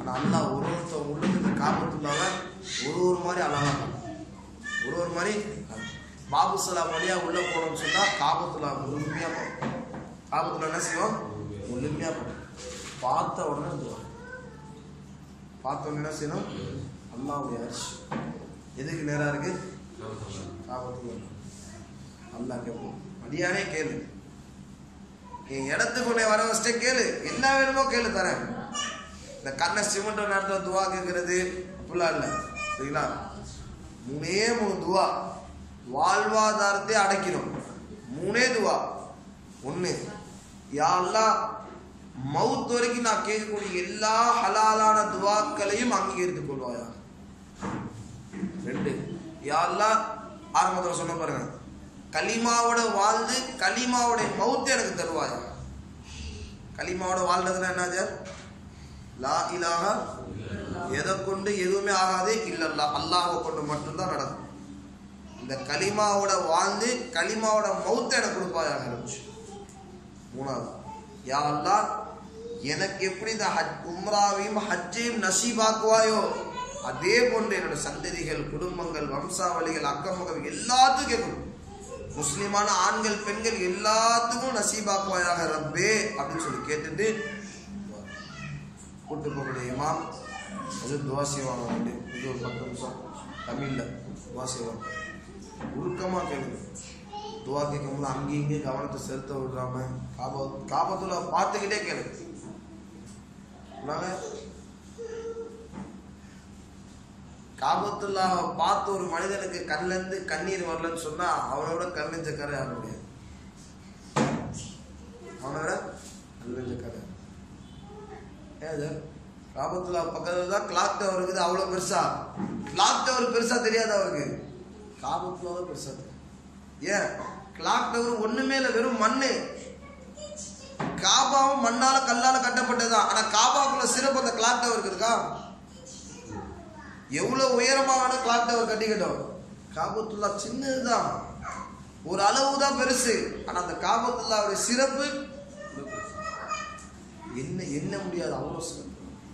ஆனால் அல்லாஹ் ஒரு ஒருத்தர் உள்ளுக்கு காபத்துள்ளாக ஒரு ஒரு மாதிரி அழகா பார்ப்பான். ஒரு ஒரு மாதிரி பாபு சலாம் வழியா உள்ள போனோம்னு சொன்னா காபத்துல்லா முழுமையா பார்ப்போம் காபத்துல என்ன செய்வோம் முழுமையா பார்ப்போம் பார்த்த உடனே துவா பார்த்த உடனே என்ன செய்யணும் அல்லாவுடைய அரிசி எதுக்கு நேரா இருக்கு காபத்துள்ள அல்லாஹ் கேட்போம் அடியானே கேளு என் இடத்துக்கு உன்னை வர வச்சுட்டே கேளு என்ன வேணுமோ கேளு தரேன் இந்த கண்ணை சிமெண்ட் நேரத்தில் துவா கேட்கறது அப்படிலாம் இல்லை சரிங்களா மூணே மூணு துவா வாழ்வாதாரத்தை அடைக்கணும் மூணே துவா ஒன்று யாரெல்லாம் மவுத் வரைக்கும் நான் கேட்கக்கூடிய எல்லா ஹலாலான துவாக்களையும் அங்கீகரித்துக் கொள்வாயா ரெண்டு யாரெல்லாம் ஆரம்பத்தில் சொன்ன பாருங்க கலிமாவோட வாழ்ந்து கலிமாவோட மவுத்து எனக்கு தருவாயா கலிமாவோட வாழ்றதுன்னா என்னது லா இலாஹ எதை கொண்டு எதுவுமே ஆகாது இல்லல்லா அல்லாஹ்வை கொண்டு மட்டும்தான் நடக்கும் இந்த கலிமாவோட வாழ்ந்து கலிமாவோட மவுத்தை எனக்கு கொடுப்பாயாக இருந்துச்சு மூணாவது யா அல்லாஹ் எனக்கு எப்படி இந்த ஹஜ் உம்ராவையும் ஹஜ்ஜையும் நசீபாக்குவாயோ அதே போன்று என்னோட சந்ததிகள் குடும்பங்கள் வம்சாவளிகள் அக்கமகம் எல்லாத்துக்கும் கேட்கணும் முஸ்லிமான ஆண்கள் பெண்கள் எல்லாத்துக்கும் நசீபாக்குவாயாக ரப்பே அப்படின்னு சொல்லி கேட்டுட்டு கூட்டு போகக்கூடிய இமாம் அது துவா செய்வாங்க வேண்டி இது ஒரு பத்து நிமிஷம் தமிழில் துவா செய்வாங்க உருக்கமாக கேளுங்க துவா கேட்கும்போது அங்கேயும் இங்கேயும் கவனத்தை செலுத்த விடுறாம காபா காபத்துல பார்த்துக்கிட்டே கேளுங்க நாங்க காபத்துல்லாவை பார்த்து ஒரு மனிதனுக்கு கண்ணுல இருந்து கண்ணீர் வரலன்னு சொன்னா அவனோட கண்ணெஞ்ச கரை ஆக முடியாது அவனோட கண்ணெஞ்ச கரை ஏது காபத்துல்லா பக்கத்துல தான் கிளாக் டவர் இருக்குது அவ்வளவு பெருசா கிளாக் டவர் பெருசா தெரியாது அவருக்கு காபத்துல்லா தான் பெருசா தெரியும் ஏன் கிளாக் டவர் ஒண்ணுமே இல்லை வெறும் மண்ணு காபாவும் மண்ணால கல்லால கட்டப்பட்டதுதான் ஆனா காபாக்குள்ள சிறப்பு அந்த கிளாக் டவர் இருக்கா எவ்வளவு உயரமா வேணும் கிளாக் டவர் கட்டிக்கிட்டோம் காபத்துல்லா சின்னதுதான் ஒரு அளவு தான் பெருசு ஆனா அந்த காபத்துல்லாவுடைய சிறப்பு என்ன என்ன முடியாது அவ்வளவு சிறப்பு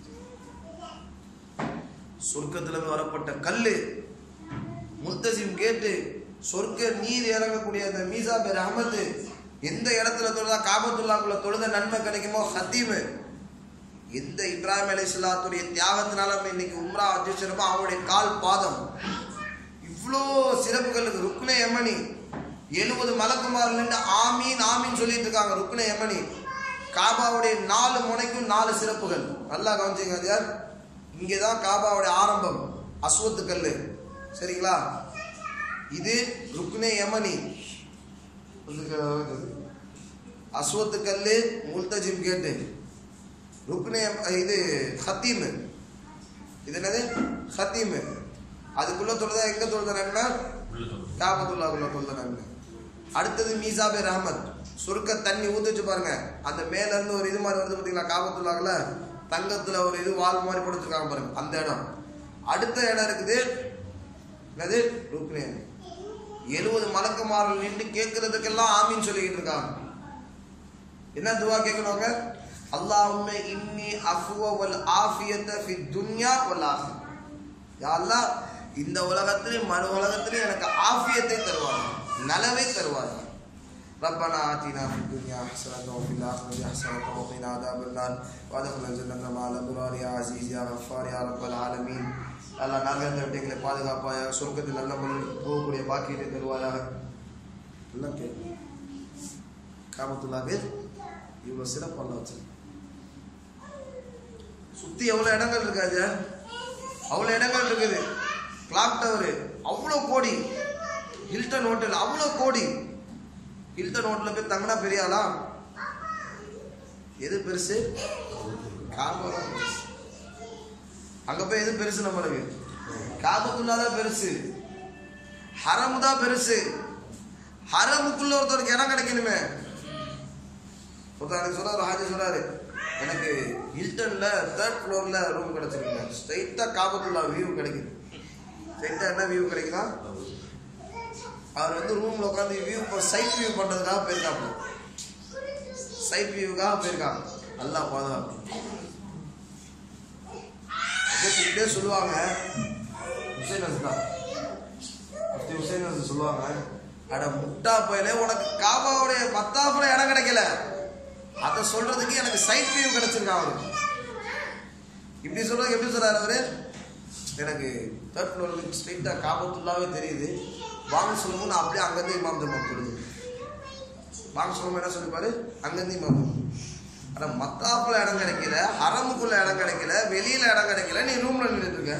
சொர்க்கத்துல இருந்து வரப்பட்ட கல்லு முல்தசிம் கேட்டு சொர்க்க நீர் இறங்கக்கூடிய அந்த மீசா பேர் அகமது எந்த இடத்துல தொழுதா காபத்துல்லாக்குள்ள தொழுத நன்மை கிடைக்குமோ ஹத்தீமு எந்த இப்ராஹிம் அலி இஸ்லாத்துடைய தியாகத்தினால நம்ம இன்னைக்கு உம்ரா அஜிச்சிருப்போம் அவருடைய கால் பாதம் இவ்வளோ சிறப்புகள் இருக்கு ருக்னே யமனி எழுபது மலக்குமார் நின்று ஆமீன் ஆமீன் சொல்லிட்டு இருக்காங்க ருக்னே யமனி காபாவுடைய நாலு முனைக்கும் நாலு சிறப்புகள் நல்லா கவனிச்சுங்க அது யார் இங்கே தான் காபாவுடைய ஆரம்பம் அஸ்வத்து கல்லு சரிங்களா இது ருக்னே யமனி அஸ்வத்து கல்லு முல்தஜிம் கேட்டு ருக்னே இது ஹத்தீம் இது என்னது ஹத்தீம் அதுக்குள்ள தொழுதா எங்க தொழுத நன்மை காபத்துல்லாக்குள்ள தொழுத நன்மை அடுத்தது மீசாபே ரஹமத் சுருக்க தண்ணி ஊத்துச்சு பாருங்க அந்த மேல இருந்து ஒரு இது மாதிரி வருது பாத்தீங்களா காபத்துல்லாக்குல தங்கத்துல ஒரு இது வால் மாதிரி கொடுத்துருக்காங்க பாருங்க அந்த இடம் அடுத்த இடம் இருக்குது என்னது ருக்னே எழுபது மலக்குமார்கள் நின்று கேட்கறதுக்கெல்லாம் ஆமீன் சொல்லிக்கிட்டு இருக்காங்க என்ன துவா கேட்கணுங்க அல்லாஹும்ம இன்னி அஃபுவ வல் ஆஃபியத ஃபி துன்யா வல் ஆஃபி யா அல்லாஹ் இந்த உலகத்திலே மறு உலகத்திலே எனக்கு ஆஃபியத்தை தருவார் நலவை தருவார் ربنا آتنا في الدنيا حسنة وفي الآخرة حسنة وقنا عذاب النار وادخلنا الجنة مع الأبرار يا عزيز يا غفار يا رب العالمين அல்லாஹ் நரகத்தை விட்டு எங்களை பாதுகாப்பாயாக சொர்க்கத்தில் நல்ல முறையில் போகக்கூடிய பாக்கியத்தை தருவாயாக எல்லாம் கேட்கும் காமத்துல்லாக்கு இவ்வளோ சிறப்பு அல்ல வச்சு சுற்றி எவ்வளோ இடங்கள் இருக்காது அவ்வளோ இடங்கள் இருக்குது கிளாக் டவரு அவ்வளோ கோடி ஹில்டன் ஹோட்டல் அவ்வளோ கோடி ஹில்டன் ஹோட்டலில் போய் தங்கினா பெரிய ஆளா எது பெருசு காபா தான் பெருசு அங்க போய் எது பெருசு நம்மளுக்கு காபத்துல்லா தான் பெருசு ஹரமு தான் பெருசு ஹரமுக்குள்ள ஒருத்தருக்கு இடம் கிடைக்கணுமே ஒருத்தர் எனக்கு சொல்றாரு ஹாஜி சொல்றாரு எனக்கு ஹில்டன்ல தேர்ட் ஃப்ளோர்ல ரூம் கிடைச்சிருக்குங்க ஸ்ட்ரைட்டா காபத்துல்லா வியூ கிடைக்குது ஸ்ட்ரைட்டா என்ன வியூ கிடைக்குதா அவர் வந்து ரூம்ல உட்காந்து வியூ சைட் வியூ பண்றதுக்காக போயிருக்காங்க சைட் வியூக்காக போயிருக்காங்க நல்லா பாதுகாப்பு இப்படியே சொல்லுவாங்க ஹுசைன் ஹசன் முஃப்தி ஹுசைன் ஹசன் சொல்லுவாங்க அட முட்டா போயிலே உனக்கு காபாவுடைய பத்தாப்புல இடம் கிடைக்கல அதை சொல்றதுக்கு எனக்கு சைட் வியூ கிடைச்சிருக்கான் அவருக்கு இப்படி சொல்றதுக்கு எப்படி சொல்றாரு அவரு எனக்கு தேர்ட் ஃப்ளோருக்கு ஸ்ட்ரெயிட்டாக காபத்துள்ளாவே தெரியுது வாங்க சொல்லும்போது நான் அப்படியே அங்கேருந்து இமாம் ஜமாம் சொல்லுது வாங்க சொல்லும்போது என்ன சொல்லிப்பாரு அங்கேருந்து இமாம் ஜமாம் ஆனால் மத்தாப்புல இடம் கிடைக்கல ஹரமுக்குள்ள இடம் கிடைக்கல வெளியில இடம் கிடைக்கல நீ ரூம்ல நின்றுட்டு இருக்க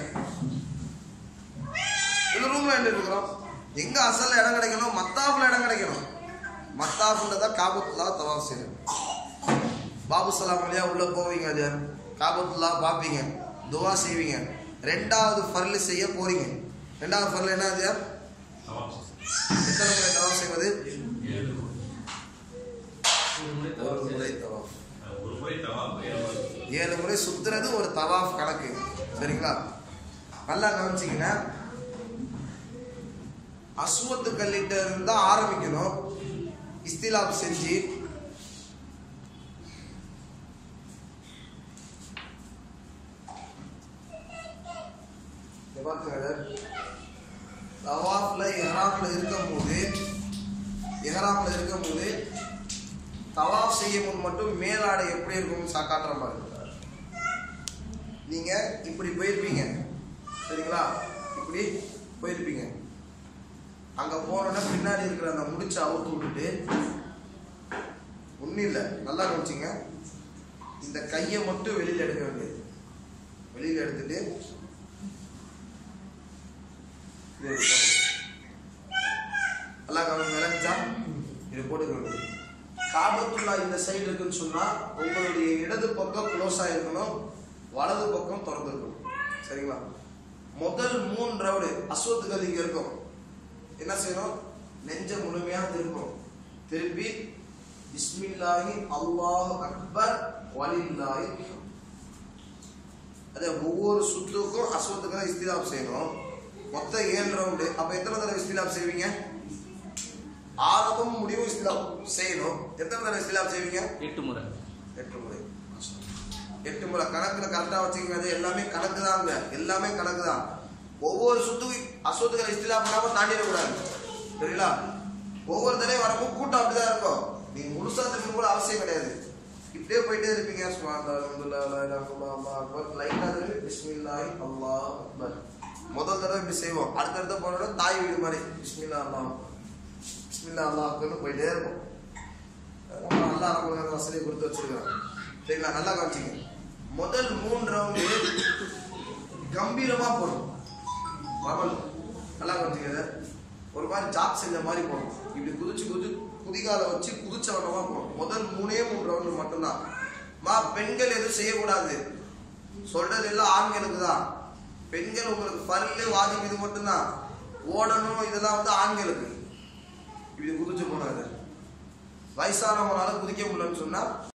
இந்த ரூம்ல நின்றுட்டு இருக்கிறோம் எங்க அசல்ல இடம் கிடைக்கணும் மத்தாப்புல இடம் கிடைக்கணும் மத்தாப்புல தான் காபத்துல்லா தவாப் செய்யணும் பாபு சலாம் வழியா உள்ள போவீங்க அது காபத்துல்லா பார்ப்பீங்க துவா செய்வீங்க ரெண்டாவது ஃபர்லு செய்ய போறீங்க ரெண்டாவது ஃபர்லு என்ன அது தவாப் எத்தனை முறை தவாப் செய்வது ஏழு ஒரு முறை ஒரு தவாப் முறை செய்து. தவாப் ஒரு முறை தவாப் ஏழு முறை ஏழு முறை சுத்துறது ஒரு தவாஃப் கணக்கு சரிங்களா நல்லா கவனிச்சிங்கன்னா அஸ்வத்து கல்லிட்ட இருந்தா ஆரம்பிக்கணும் இஸ்திலாப் செஞ்சு இங்க பாத்துங்க தவாஃப்ல இஹ்ராம்ல இருக்கும்போது இஹ்ராம்ல இருக்கும்போது தவாஃப் செய்யும் முன் மட்டும் மேலாடை எப்படி இருக்கும்னு சா காட்டுற மாதிரி இருக்கும். நீங்க இப்படி போயிருப்பீங்க சரிங்களா இப்படி போயிருப்பீங்க அங்க போனோன்னா பின்னாடி இருக்கிற அந்த முடிச்ச அவுத்து விட்டுட்டு ஒன்றும் இல்லை நல்லா கவனிச்சிங்க இந்த கையை மட்டும் வெளியில எடுக்க வேண்டியது வெளியில எடுத்துட்டு இது இப்படி போட்டு. நல்லா கவனிங்க விளங்குச்சா இது போட்டுக்க வேண்டியது காபத்துல்லா இந்த சைடு இருக்குன்னு சொன்னா உங்களுடைய இடது பக்கம் க்ளோஸ் ஆயிருக்கணும் வலது பக்கம் திறந்துருக்கணும் சரிங்களா முதல் மூணு ரவுடு அஸ்வத்துகள் இங்க இருக்கும் என்ன செய்யணும் நெஞ்ச முழுமையா திருப்பணும் திருப்பி பிஸ்மில்லாஹி அல்லாஹ் அக்பர் வலில்லாஹி ஹம்த். அதே ஒவ்வொரு சுத்துக்கும் அஸ்வத்துக்கும் இஸ்திலாப் செய்யணும் மொத்தம் ஏழு ரவுண்டு அப்ப எத்தனை தடவை இஸ்திலாப் செய்வீங்க ஆரம்பம் முடிவும் இஸ்திலாப் செய்யணும் எத்தனை தடவை இஸ்திலாப் செய்வீங்க எட்டு முறை எட்டு முறை எட்டு முறை கணக்குல கரெக்டா வச்சுக்கோங்க அது எல்லாமே கணக்கு தாங்க எல்லாமே கணக்கு தான் ஒவ்வொரு சுத்துக்கு அசுத்துக்களை இஸ்திலா பண்ணாம தாண்டிடக்கூடாது சரிங்களா ஒவ்வொரு தடவையும் வரப்போ கூட்டம் அப்படிதான் இருக்கும் நீங்க முழுசா திரும்ப கூட அவசியம் கிடையாது இப்படியே போயிட்டே இருப்பீங்க சுப்ஹானல்லாஹ், அல்ஹம்துலில்லாஹ், லா இலாஹா இல்லல்லாஹ், அல்லாஹ் அக்பர். லைட்டா திரும்பி பிஸ்மில்லாஹி அல்லாஹ் அக்பர். முதல் தடவை இப்படி செய்வோம் அடுத்தடுத்த போனோட தாய் வீடு மாதிரி பிஸ்மில்லா அல்லாஹ் அக்பர். பிஸ்மில்லா அல்லாஹ் அக்பர்னு போயிட்டே இருப்போம் நம்ம நல்லா நமக்கு அந்த வசதியை கொடுத்து வச்சிருக்கிறோம் சரிங்களா நல்லா கவனிச்சிங்க முதல் மூன்று ரவுண்டு கம்பீரமா போடும் பவல் நல்லா கவனிச்சிங்க இதை. ஒரு மாதிரி ஜாப் செஞ்ச மாதிரி போடும் இப்படி குதிச்சு குதிச்சு குதிகால வச்சு குதிச்ச வண்ணமா போடும் முதல் மூணே மூணு ரவுண்டு மட்டும்தான் மா பெண்கள் எதுவும் செய்யக்கூடாது சொல்றது எல்லாம் ஆண்களுக்கு தான் பெண்கள் உங்களுக்கு பல்லு வாதிப்பு இது மட்டும்தான் ஓடணும் இதெல்லாம் வந்து ஆண்களுக்கு இப்படி குதிச்சு போனாது வயசானவங்களால குதிக்க முடியலன்னு சொன்னா